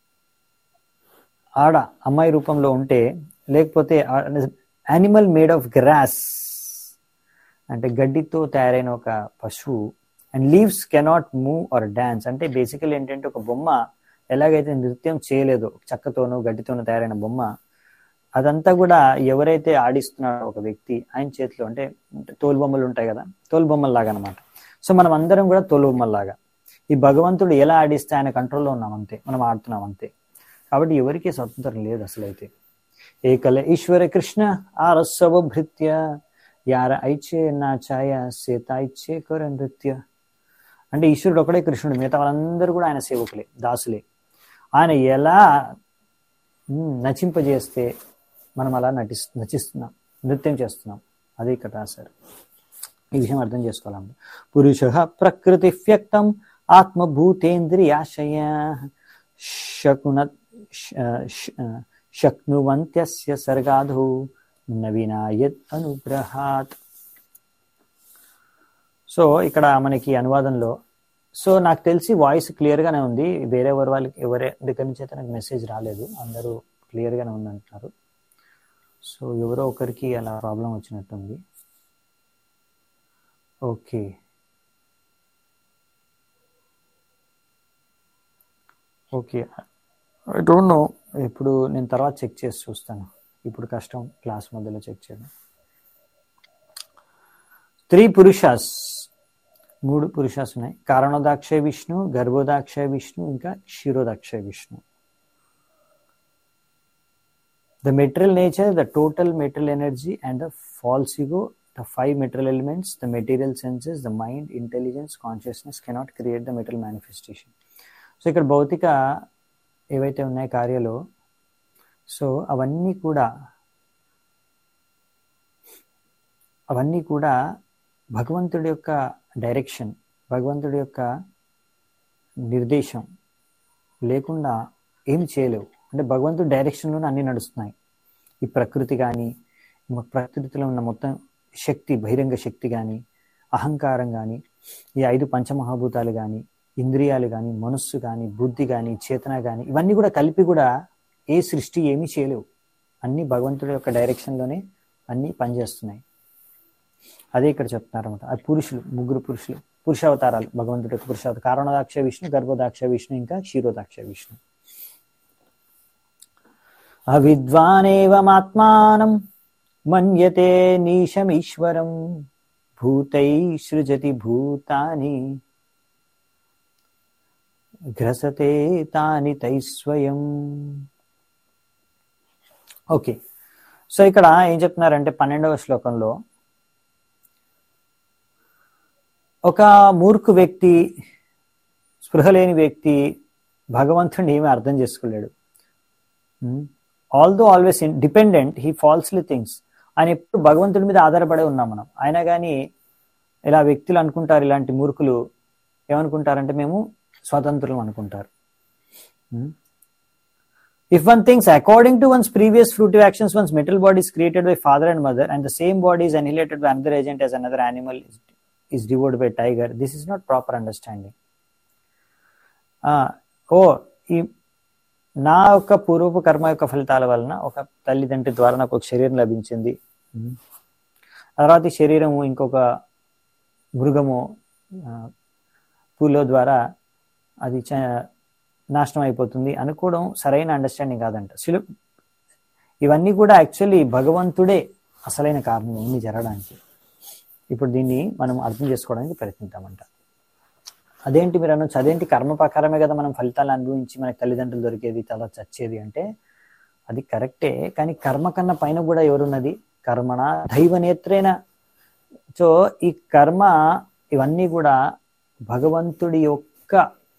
ఆడ అమ్మాయి రూపంలో ఉంటే లేకపోతే యానిమల్ మేడ్ ఆఫ్ గ్రాస్ అంటే గడ్డితో తయారైన ఒక పశువు and leaves cannot move or dance అంటే బేసికల్ ఏంటంటే ఒక బొమ్మ ఎలాగైతే నృత్యం చేయలేదో చెక్కతోనూ గడ్డితోనూ తయారైన బొమ్మ అదంతా కూడా ఎవరైతే ఆడిస్తున్నారో ఒక వ్యక్తి ఆయన చేతిలో అంటే తోలు బొమ్మలు ఉంటాయి కదా తోలు బొమ్మల లాగా అనమాట సో మనం అందరం కూడా తోలు బొమ్మల్లాగా ఈ భగవంతుడు ఎలా ఆడిస్తే ఆయన కంట్రోల్లో ఉన్నాం అంతే మనం ఆడుతున్నాం అంతే కాబట్టి ఎవరికీ స్వతంత్రం లేదు అసలు అయితే ఏకల ఈశ్వర కృష్ణ ఆ రస్సవ భృత్య యార ఐచే నా ఛాయ సీత ఇచ్చే కొర నృత్య అంటే ఈశ్వరుడు ఒకడే కృష్ణుడు మిగతా వాళ్ళందరూ కూడా ఆయన సేవకులే దాసులే ఆయన ఎలా ఉమ్, నచింపజేస్తే మనం అలా నటిస్ నచిస్తున్నాం నృత్యం చేస్తున్నాం అదే ఇక్కడ రాశారు ఈ విషయం అర్థం చేసుకోవాలన్నమాట పురుష ప్రకృతి వ్యక్తం ఆత్మభూతేంద్రియాశయ శకున శక్నువంత్యస్య సర్గాధు నవీనాయత్ అనుగ్రహాత్ సో ఇక్కడ మనకి అనువాదంలో సో నాకు తెలిసి వాయిస్ క్లియర్ గానే ఉంది వేరే ఎవరి వాళ్ళకి ఎవరి దగ్గర నుంచి అయితే నాకు మెసేజ్ రాలేదు అందరూ క్లియర్ గానే ఉంది అంటున్నారు సో ఎవరో ఒకరికి అలా ప్రాబ్లం వచ్చినట్టుంది okay okay I don't know ఇప్పుడు నేను తర్వాత చెక్ చేసి చూస్తాను ఇప్పుడు కష్టం క్లాస్ మధ్యలో చెక్ చేయడం త్రీ పురుషాస్ మూడు పురుషాస్ ఉన్నాయి కారణోదాక్షయ విష్ణు గర్భోదాక్షయ విష్ణు ఇంకా క్షీరోదాక్షయ Vishnu the material nature the total material energy and the false ego the five material elements the material senses the mind intelligence consciousness cannot create the material manifestation so ఇక్కడ భౌతిక ఏవైతే ఉన్నాయో కార్యాలు సో అవన్నీ కూడా అవన్నీ కూడా భగవంతుడి యొక్క డైరెక్షన్ భగవంతుడి యొక్క నిర్దేశం లేకుండా ఏం చేయలేవు అంటే భగవంతుడి డైరెక్షన్లోనే అన్నీ నడుస్తున్నాయి ఈ ప్రకృతి కానీ ప్రకృతిలో ఉన్న మొత్తం శక్తి బహిరంగ శక్తి కానీ అహంకారం కానీ ఈ ఐదు పంచమహాభూతాలు కానీ ఇంద్రియాలు కానీ మనస్సు కానీ బుద్ధి కానీ చేతన కానీ ఇవన్నీ కూడా కలిపి కూడా ఏ సృష్టి ఏమీ చేయలేవు అన్నీ భగవంతుడి యొక్క డైరెక్షన్లోనే అన్నీ పనిచేస్తున్నాయి అదే ఇక్కడ చెప్తున్నారు అనమాట అది పురుషులు ముగ్గురు పురుషులు పురుషావతారాలు భగవంతుడి యొక్క పురుషావతార కారణదాక్ష విష్ణు గర్భదాక్ష విష్ణు ఇంకా క్షీరోదాక్ష విష్ణు అవిద్వానేవమాత్మానం మన్యతే నీశమీశ్వరం భూతై సృజతి భూతాని గ్రసతే తాని తై స్వయం ఓకే సో ఇక్కడ ఏం చెప్తున్నారంటే పన్నెండవ శ్లోకంలో ఒక మూర్ఖు వ్యక్తి స్పృహ లేని వ్యక్తి భగవంతుడిని ఏమీ అర్థం చేసుకోలేడు although always dependent he falsely things ఆయన ఎప్పుడు భగవంతుడి మీద ఆధారపడే ఉన్నాం మనం అయినా కానీ ఇలా వ్యక్తులు అనుకుంటారు ఇలాంటి మూర్ఖులు ఏమనుకుంటారంటే మేము స్వతంత్రులం అనుకుంటారు if one things according to one's previous fruitive actions one's metal body is created by father and mother and the same body is annihilated by another agent as another animal is, is devoured by tiger this is not proper understanding ఓ ఈ నా యొక్క పూర్వపు కర్మ యొక్క ఫలితాల వలన ఒక తల్లిదండ్రి ద్వారా నాకు ఒక శరీరం లభించింది ఆ తర్వాత ఈ శరీరము ఇంకొక మృగము పూలో ద్వారా అది నాశనం అయిపోతుంది అనుకోవడం సరైన అండర్స్టాండింగ్ కాదంట సిలు ఇవన్నీ కూడా యాక్చువల్లీ భగవంతుడే అసలైన కారణం ఇవన్నీ జరగడానికి ఇప్పుడు దీన్ని మనం అర్థం చేసుకోవడానికి ప్రయత్నిద్దామంట అదేంటి మీరు అనొచ్చు అదేంటి కర్మ ప్రకారమే కదా మనం ఫలితాలు అనుభవించి మనకి తల్లిదండ్రులు దొరికేది తల చచ్చేది అంటే అది కరెక్టే కానీ కర్మ కన్నా పైన కూడా ఎవరున్నది కర్మణ దైవ నేత్రేన సో ఈ కర్మ ఇవన్నీ కూడా భగవంతుడి యొక్క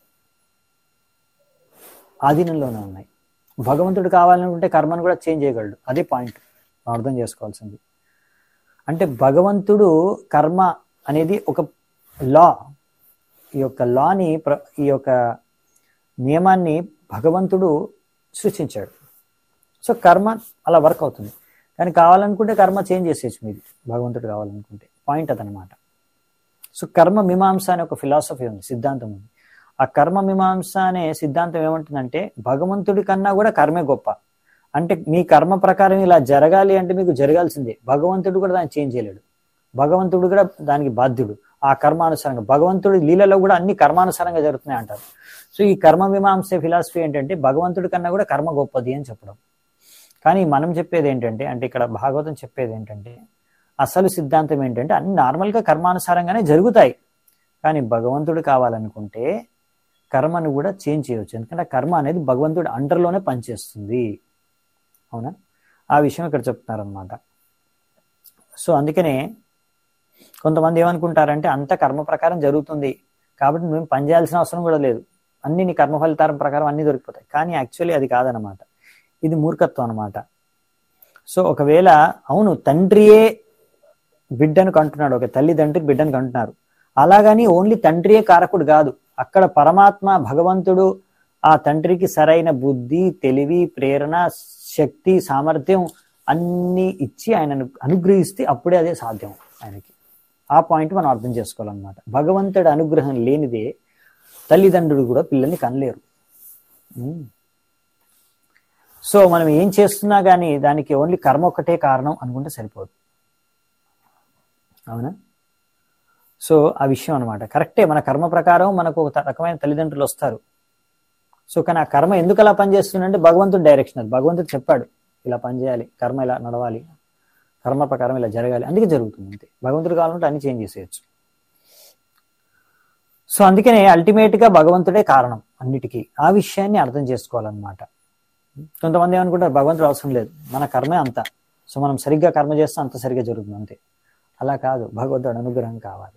ఆధీనంలోనే ఉన్నాయి భగవంతుడు కావాలనుకుంటే కర్మను కూడా చేంజ్ చేయగలడు అదే పాయింట్ అర్థం చేసుకోవాల్సింది అంటే భగవంతుడు కర్మ అనేది ఒక లా ఈ యొక్క లాని ఈ యొక్క నియమాన్ని భగవంతుడు సృష్టించాడు సో కర్మ అలా వర్క్ అవుతుంది కానీ కావాలనుకుంటే కర్మ చేంజ్ చేసేయచ్చు మీది భగవంతుడు కావాలనుకుంటే పాయింట్ అదనమాట సో కర్మ మీమాంస అనే ఒక ఫిలాసఫీ ఉంది సిద్ధాంతం ఉంది ఆ కర్మ మీమాంస అనే సిద్ధాంతం ఏమంటుందంటే భగవంతుడి కన్నా కూడా కర్మే గొప్ప అంటే మీ కర్మ ప్రకారం ఇలా జరగాలి అంటే మీకు జరగాల్సిందే భగవంతుడు కూడా దాన్ని చేంజ్ చేయలేడు భగవంతుడు కూడా దానికి బాధ్యుడు ఆ కర్మానుసారంగా భగవంతుడి లీలలో కూడా అన్ని కర్మానుసారంగా జరుగుతున్నాయి అంటారు సో ఈ కర్మ మీమాంస ఫిలాసఫీ ఏంటంటే భగవంతుడి కన్నా కూడా కర్మ గొప్పది అని చెప్పడం కానీ మనం చెప్పేది ఏంటంటే అంటే ఇక్కడ భాగవతం చెప్పేది ఏంటంటే అసలు సిద్ధాంతం ఏంటంటే అన్ని నార్మల్గా కర్మానుసారంగానే జరుగుతాయి కానీ భగవంతుడు కావాలనుకుంటే కర్మను కూడా చేంజ్ చేయవచ్చు ఎందుకంటే కర్మ అనేది భగవంతుడి అండర్లోనే పనిచేస్తుంది అవునా ఆ విషయం ఇక్కడ చెప్తున్నారనమాట సో అందుకనే కొంతమంది ఏమనుకుంటారంటే అంత కర్మ ప్రకారం జరుగుతుంది కాబట్టి మేము పని చేయాల్సిన అవసరం కూడా లేదు అన్ని నీ కర్మ ఫలితాల ప్రకారం అన్ని దొరికిపోతాయి కానీ యాక్చువల్లీ అది కాదనమాట ఇది మూర్ఖత్వం అనమాట సో ఒకవేళ అవును తండ్రియే బిడ్డను కంటున్నాడు ఒక తల్లి తండ్రి బిడ్డను కంటున్నారు అలాగని ఓన్లీ తండ్రియే కారకుడు కాదు అక్కడ పరమాత్మ భగవంతుడు ఆ తండ్రికి సరైన బుద్ధి తెలివి ప్రేరణ శక్తి సామర్థ్యం అన్ని ఇచ్చి ఆయనను అనుగ్రహిస్తే అప్పుడే అదే సాధ్యం ఆయనకి ఆ పాయింట్ మనం అర్థం చేసుకోవాలన్నమాట భగవంతుడి అనుగ్రహం లేనిదే తల్లిదండ్రులు కూడా పిల్లల్ని కనలేరు సో మనం ఏం చేస్తున్నా కానీ దానికి ఓన్లీ కర్మ ఒకటే కారణం అనుకుంటే సరిపోదు అవునా సో ఆ విషయం అనమాట కరెక్టే మన కర్మ ప్రకారం మనకు ఒక రకమైన తల్లిదండ్రులు వస్తారు సో కానీ ఆ కర్మ ఎందుకు అలా పనిచేస్తుందంటే భగవంతుడు డైరెక్షన్ అది భగవంతుడు చెప్పాడు ఇలా పనిచేయాలి కర్మ ఇలా నడవాలి కర్మ ప్రకారం ఇలా జరగాలి అందుకే జరుగుతుంది అంతే భగవంతుడు కావాలంటే అన్ని చేంజ్ చేసేయచ్చు సో అందుకనే అల్టిమేట్ గా భగవంతుడే కారణం అన్నిటికీ ఆ విషయాన్ని అర్థం చేసుకోవాలన్నమాట కొంతమంది ఏమనుకుంటారు భగవంతుడు అవసరం లేదు మన కర్మే అంత సో మనం సరిగ్గా కర్మ చేస్తే అంత సరిగ్గా జరుగుతుంది అంతే అలా కాదు భగవంతుడు అనుగ్రహం కావాలి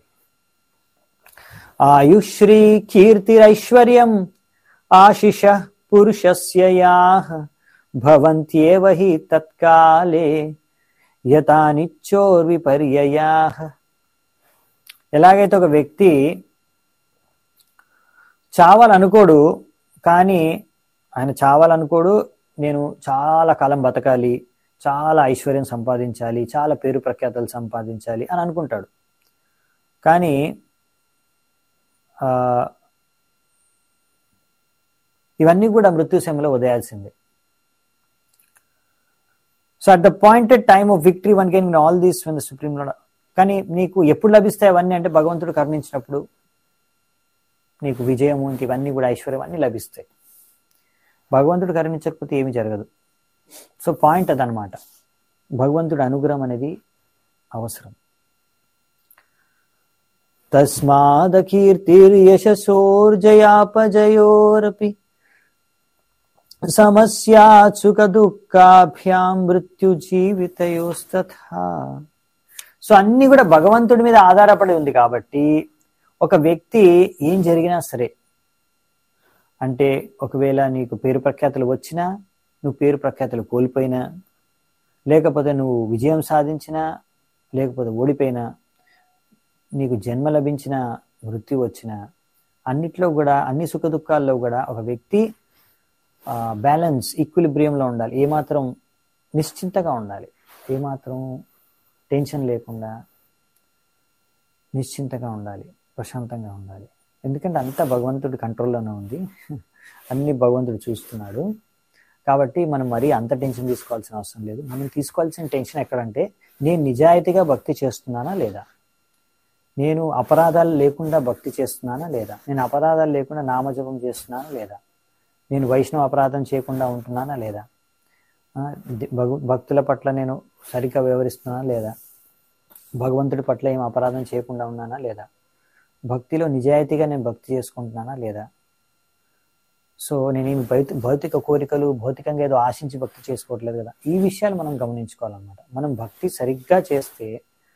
ఆయుశ్రీ కీర్తిరైశ్వర్యం ఆశిష పురుషస్య భవంత్యేవ హి తత్కాలే యథానిచ్చోర్విపర్యయా ఎలాగైతే ఒక వ్యక్తి చావాలనుకోడు కానీ ఆయన చావాలనుకోడు నేను చాలా కాలం బతకాలి చాలా ఐశ్వర్యం సంపాదించాలి చాలా పేరు ప్రఖ్యాతలు సంపాదించాలి అని అనుకుంటాడు కానీ ఆ, ఇవన్నీ కూడా మృత్యు సమయంలో ఉదయాల్సిందే so at the pointed time of victory one can all these when the supreme lord కానీ నీకు ఎప్పుడు లభిస్తాయి అవన్నీ అంటే భగవంతుడు కరుణించినప్పుడు నీకు విజయము ఇంక ఇవన్నీ కూడా ఐశ్వర్యం అన్నీ లభిస్తాయి భగవంతుడు కరుణించకపోతే ఏమీ జరగదు సో పాయింట్ అదనమాట భగవంతుడి అనుగ్రహం అనేది అవసరం తస్మాదకీర్తిర్యశసోర్జయాపజయోరపి సమస్యా సుఖ దుఃఖాభ్యాం మృత్యు జీవితయోస్తథా సో అన్ని కూడా భగవంతుడి మీద ఆధారపడి ఉంది కాబట్టి ఒక వ్యక్తి ఏం జరిగినా సరే అంటే ఒకవేళ నీకు పేరు ప్రఖ్యాతులు వచ్చినా నువ్వు పేరు ప్రఖ్యాతులు కోల్పోయినా లేకపోతే నువ్వు విజయం సాధించినా లేకపోతే ఓడిపోయినా నీకు జన్మ లభించిన మృత్యు వచ్చిన అన్నిట్లో కూడా అన్ని సుఖ దుఃఖాల్లో కూడా ఒక వ్యక్తి బ్యాలెన్స్ ఈక్విలిబ్రియంలో ఉండాలి ఏమాత్రం నిశ్చింతగా ఉండాలి ఏమాత్రం టెన్షన్ లేకుండా నిశ్చింతగా ఉండాలి ప్రశాంతంగా ఉండాలి ఎందుకంటే అంతా భగవంతుడి కంట్రోల్లోనే ఉంది అన్ని భగవంతుడు చూస్తున్నాడు కాబట్టి మనం మరీ అంత టెన్షన్ తీసుకోవాల్సిన అవసరం లేదు మనం తీసుకోవాల్సిన టెన్షన్ ఎక్కడంటే నేను నిజాయితీగా భక్తి చేస్తున్నానా లేదా నేను అపరాధాలు లేకుండా భక్తి చేస్తున్నానా లేదా నేను అపరాధాలు లేకుండా నామజపం చేస్తున్నానా లేదా నేను వైష్ణవ అపరాధం చేయకుండా ఉంటున్నానా లేదా ఆ, ది- భగు భక్తుల పట్ల నేను సరిగ్గా వ్యవహరిస్తున్నానా లేదా భగవంతుడి పట్ల ఏం అపరాధం చేయకుండా ఉన్నానా లేదా భక్తిలో నిజాయితీగా నేను భక్తి చేసుకుంటున్నానా లేదా సో నేనేమి భౌతి భౌతిక కోరికలు భౌతికంగా ఏదో ఆశించి భక్తి చేసుకోవట్లేదు కదా ఈ విషయాలు మనం గమనించుకోవాలన్నమాట మనం భక్తి సరిగ్గా చేస్తే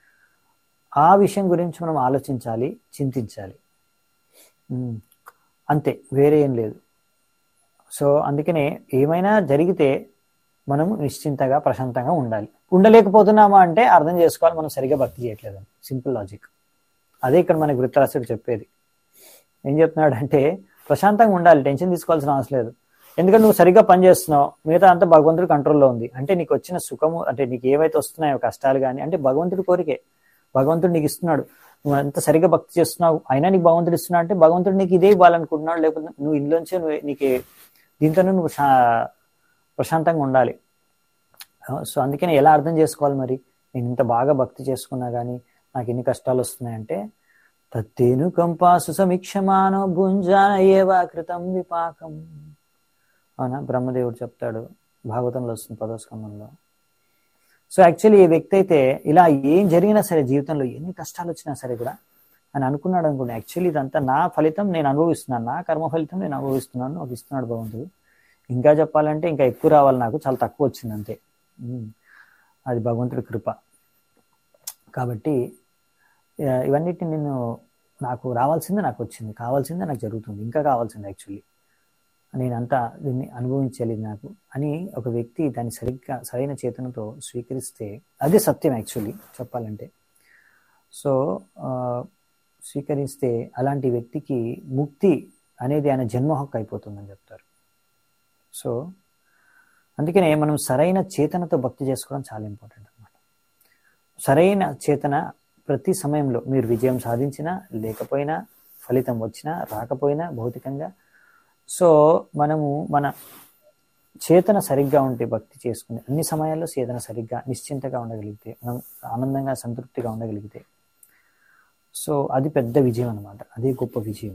ఆ విషయం గురించి మనం ఆలోచించాలి చింతించాలి ఉమ్, అంతే వేరే ఏం లేదు సో అందుకనే ఏమైనా జరిగితే మనం నిశ్చింతగా ప్రశాంతంగా ఉండాలి ఉండలేకపోతున్నామా అంటే అర్థం చేసుకోవాలి మనం సరిగ్గా భక్తి చేయట్లేదు సింపుల్ లాజిక్ అదే ఇక్కడ మనకి వృత్తరాశుడు చెప్పేది ఏం చెప్తున్నాడు అంటే ప్రశాంతంగా ఉండాలి టెన్షన్ తీసుకోవాల్సిన అవసరం లేదు ఎందుకంటే నువ్వు సరిగ్గా పని చేస్తున్నావు మిగతా అంతా భగవంతుడి కంట్రోల్లో ఉంది అంటే నీకు వచ్చిన సుఖము అంటే నీకు ఏవైతే వస్తున్నాయో కష్టాలు కానీ అంటే భగవంతుడి కోరికే భగవంతుడు నీకు ఇస్తున్నాడు నువ్వు అంత సరిగ్గా భక్తి చేస్తున్నావు అయినా నీకు భగవంతుడు ఇస్తున్నాడు అంటే భగవంతుడు నీకు ఇదే ఇవ్వాలనుకుంటున్నాడు లేకపోతే నువ్వు ఇంట్లోంచే నువ్వు నీకు దీంతో నువ్వు శా- ప్రశాంతంగా ఉండాలి సో అందుకని ఎలా అర్థం చేసుకోవాలి మరి నేను ఇంత బాగా భక్తి చేసుకున్నా కానీ నాకు ఎన్ని కష్టాలు వస్తున్నాయంటే తత్తేను కంపాసు సమీక్షమానో భుంజాన ఏవా కృతం విపాకం అవునా బ్రహ్మదేవుడు చెప్తాడు భాగవతంలో వస్తుంది పదో స్కందంలో సో యాక్చువల్లీ ఈ వ్యక్తి అయితే ఇలా ఏం జరిగినా సరే జీవితంలో ఎన్ని కష్టాలు వచ్చినా సరే కూడా అని అనుకున్నాడు అనుకోండి యాక్చువల్లీ ఇదంతా నా ఫలితం నేను అనుభవిస్తున్నాను నా కర్మ ఫలితం నేను అనుభవిస్తున్నాను నాకు ఇస్తున్నాడు భగవంతుడు ఇంకా చెప్పాలంటే ఇంకా ఎక్కువ రావాలి నాకు చాలా తక్కువ వచ్చింది అంతే ఉమ్. అది భగవంతుడి కృప కాబట్టి ఆ, ఇవన్నిటిని నేను నాకు రావాల్సిందే నాకు వచ్చింది కావాల్సిందే నాకు జరుగుతుంది ఇంకా కావాల్సింది యాక్చువల్లీ నేనంతా దీన్ని అనుభవించాలి నాకు అని ఒక వ్యక్తి దాన్ని సరిగ్గా సరైన చేతనతో స్వీకరిస్తే అదే సత్యం యాక్చువల్లీ చెప్పాలంటే సో ఆ, స్వీకరిస్తే అలాంటి వ్యక్తికి ముక్తి అనేది ఆయన జన్మ హక్కు అయిపోతుందని చెప్తారు సో అందుకనే మనం సరైన చేతనతో భక్తి చేసుకోవడం చాలా ఇంపార్టెంట్ అనమాట సరైన చేతన ప్రతి సమయంలో మీరు విజయం సాధించినా లేకపోయినా ఫలితం వచ్చినా రాకపోయినా భౌతికంగా సో మనము మన చేతన సరిగ్గా ఉంటే భక్తి చేసుకుని అన్ని సమయాల్లో చేతన సరిగ్గా నిశ్చింతగా ఉండగలిగితే మనం ఆనందంగా సంతృప్తిగా ఉండగలిగితే సో అది పెద్ద విజయం అనమాట అదే గొప్ప విజయం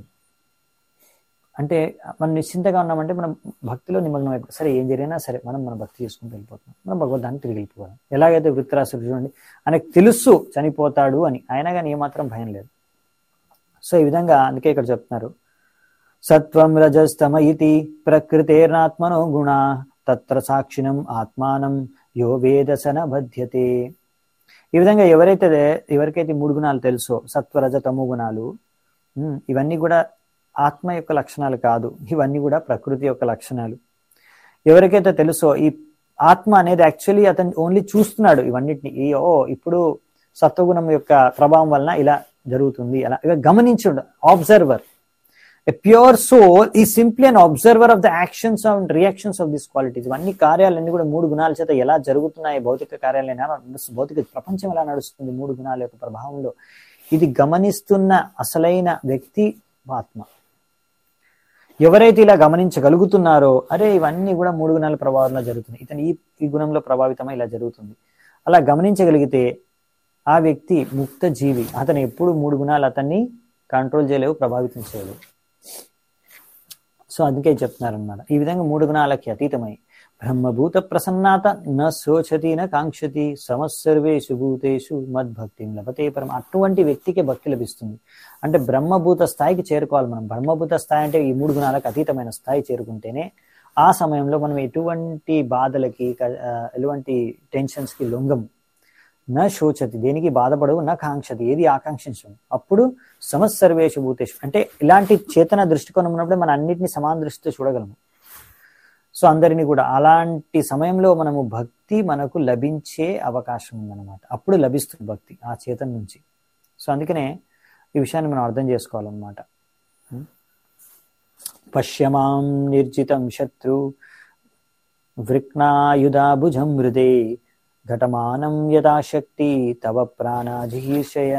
అంటే మనం నిశ్చింతగా ఉన్నామంటే మనం భక్తిలో నిమగ్నం అయిపోయి సరే ఏం జరిగినా సరే మనం మన భక్తి చేసుకుంటూ వెళ్ళిపోతున్నాం మనం భగవద్ధాన్ని తిరిగి వెళ్ళిపోవాలి ఎలాగైతే వృత్తిరాసుడు చూడండి ఆయనకు తెలుసు చనిపోతాడు అని అయినా కానీ ఏమాత్రం భయం లేదు సో ఈ విధంగా అందుకే ఇక్కడ చెప్తున్నారు సత్వం రజస్తమ ఇతి ప్రకృతేర్నాత్మనో గుణ తత్ర సాక్షిణం ఆత్మానం యో వేదసన బధ్యతే ఈ విధంగా ఎవరైతే ఎవరికైతే ఈ మూడు గుణాలు తెలుసో సత్వ రజ తమో గుణాలు ఉమ్, ఇవన్నీ కూడా ఆత్మ యొక్క లక్షణాలు కాదు ఇవన్నీ కూడా ప్రకృతి యొక్క లక్షణాలు ఎవరికైతే తెలుసో ఈ ఆత్మ అనేది యాక్చువల్లీ అతను ఓన్లీ చూస్తున్నాడు ఇవన్నిటిని ఈ ఓ ఇప్పుడు సత్వగుణం యొక్క ప్రభావం వలన ఇలా జరుగుతుంది అలా ఇక గమనించుడు ఆబ్జర్వర్ ఎ ప్యూర్ సోల్ ఈ simply an observer of the actions and reactions of this qualities ఇవన్నీ కార్యాలన్నీ కూడా మూడు గుణాల చేత ఎలా జరుగుతున్నాయి భౌతిక కార్యాలయం ఎలా నడుస్తుంది భౌతిక ప్రపంచం ఎలా నడుస్తుంది మూడు గుణాల యొక్క ప్రభావంలో ఇది గమనిస్తున్న అసలైన వ్యక్తి ఆత్మ ఎవరైతే ఇలా గమనించగలుగుతున్నారో అరే ఇవన్నీ కూడా మూడు గుణాల ప్రభావంలో జరుగుతుంది ఇతను ఈ ఈ గుణంలో ప్రభావితమై ఇలా జరుగుతుంది అలా గమనించగలిగితే ఆ వ్యక్తి ముక్త జీవి అతను ఎప్పుడు మూడు గుణాలు అతన్ని కంట్రోల్ చేయలేవు ప్రభావితం చేయలేవు సో అందుకే చెప్తున్నారనమాట ఈ విధంగా మూడు గుణాలకి అతీతమై బ్రహ్మభూత ప్రసన్నాత న శోచతి న కాంక్షతి సమస్సర్వేషు భూతేషు మద్భక్తి లభతే పరమ అటువంటి వ్యక్తికి భక్తి లభిస్తుంది అంటే బ్రహ్మభూత స్థాయికి చేరుకోవాలి మనం బ్రహ్మభూత స్థాయి అంటే ఈ మూడు గుణాలకు అతీతమైన స్థాయి చేరుకుంటేనే ఆ సమయంలో మనం ఎటువంటి బాధలకి క- ఆ, ఎటువంటి టెన్షన్స్ కి లొంగము నా శోచతి దేనికి బాధపడవు నా కాంక్షతి ఏది ఆకాంక్షించము అప్పుడు సమస్సర్వేషు భూతేషు అంటే ఇలాంటి చేతన దృష్టికోణం ఉన్నప్పుడే మన అన్నిటిని సమాన దృష్టితో చూడగలము సో అందరినీ కూడా అలాంటి సమయంలో మనము భక్తి మనకు లభించే అవకాశం ఉందన్నమాట అప్పుడు లభిస్తుంది భక్తి ఆ చేతన నుంచి సో అందుకనే ఈ విషయాన్ని మనం అర్థం చేసుకోవాలన్నమాట ఉం? పశ్యమాం నిర్జితం శత్రు వృక్నాయుధాభుజం హృదే ఘటమానం యథాశక్తి తవ ప్రాణాధీర్షయ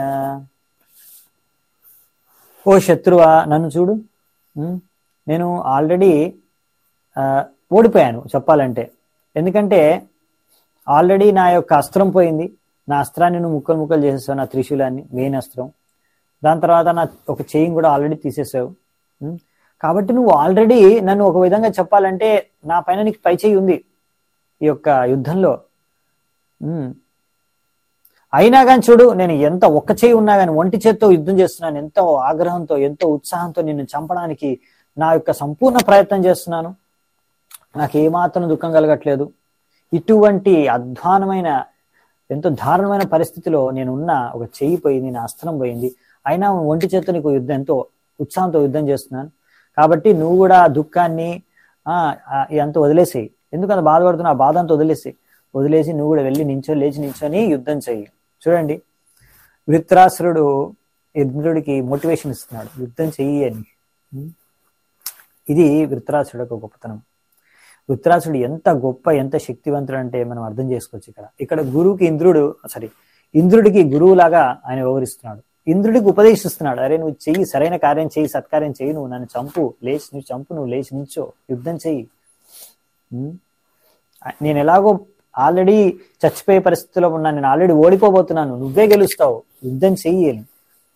ఓ శత్రువా నన్ను చూడు ఉం? నేను ఆల్రెడీ ఓడిపోయాను చెప్పాలంటే ఎందుకంటే ఆల్రెడీ నా యొక్క అస్త్రం పోయింది నా అస్త్రాన్ని నువ్వు ముక్కలు ముక్కలు చేసేసావు నా త్రిశూలాన్ని మెయిన్ అస్త్రం దాని తర్వాత నా ఒక చెయ్యి కూడా ఆల్రెడీ తీసేసావు ఉం? కాబట్టి నువ్వు ఆల్రెడీ నన్ను ఒక విధంగా చెప్పాలంటే నా పైన నీకు పై చెయ్యి ఉంది ఈ యొక్క యుద్ధంలో ఉం. అయినా కానీ చూడు నేను ఎంత ఒక్క చేయి ఉన్నా కానీ ఒంటి చేత్తో యుద్ధం చేస్తున్నాను ఎంతో ఆగ్రహంతో ఎంతో ఉత్సాహంతో నిన్ను చంపడానికి నా యొక్క సంపూర్ణ ప్రయత్నం చేస్తున్నాను నాకు ఏమాత్రం దుఃఖం కలగట్లేదు ఇటువంటి అధ్వానమైన ఎంతో దారుణమైన పరిస్థితిలో నేను ఉన్న ఒక చెయ్యి పోయింది నా అస్త్రం పోయింది అయినా ఒంటి చేత్తో నీకు యుద్ధం ఎంతో ఉత్సాహంతో యుద్ధం చేస్తున్నాను కాబట్టి నువ్వు కూడా ఆ దుఃఖాన్ని ఆ ఆ, ఇదంతా వదిలేసేయి ఎందుకు అంత బాధపడుతున్నా ఆ బాధ అంతా వదిలేసేయి వదిలేసి నువ్వు కూడా వెళ్ళి నించో లేచి నించొని యుద్ధం చెయ్యి చూడండి వృత్రాసురుడు ఇంద్రుడికి మోటివేషన్ ఇస్తున్నాడు యుద్ధం చెయ్యి అని ఉం? ఇది వృత్రాసుడు ఒక గొప్పతనం వృత్రాసుడు ఎంత గొప్ప ఎంత శక్తివంతుడు అంటే మనం అర్థం చేసుకోవచ్చు ఇక్కడ ఇక్కడ గురువుకి ఇంద్రుడు సారీ ఇంద్రుడికి గురువులాగా ఆయన వ్యవహరిస్తున్నాడు ఇంద్రుడికి ఉపదేశిస్తున్నాడు అరే నువ్వు చెయ్యి సరైన కార్యం చెయ్యి సత్కార్యం చెయ్యి నువ్వు నన్ను చంపు లేచి నువ్వు చంపు నువ్వు లేచి నించో యుద్ధం చెయ్యి ఉం? నేను ఎలాగో ఆల్రెడీ చచ్చిపోయే పరిస్థితిలో ఉన్నాను నేను ఆల్రెడీ ఓడిపోబోతున్నాను నువ్వే గెలుస్తావు యుద్ధం చెయ్యి అని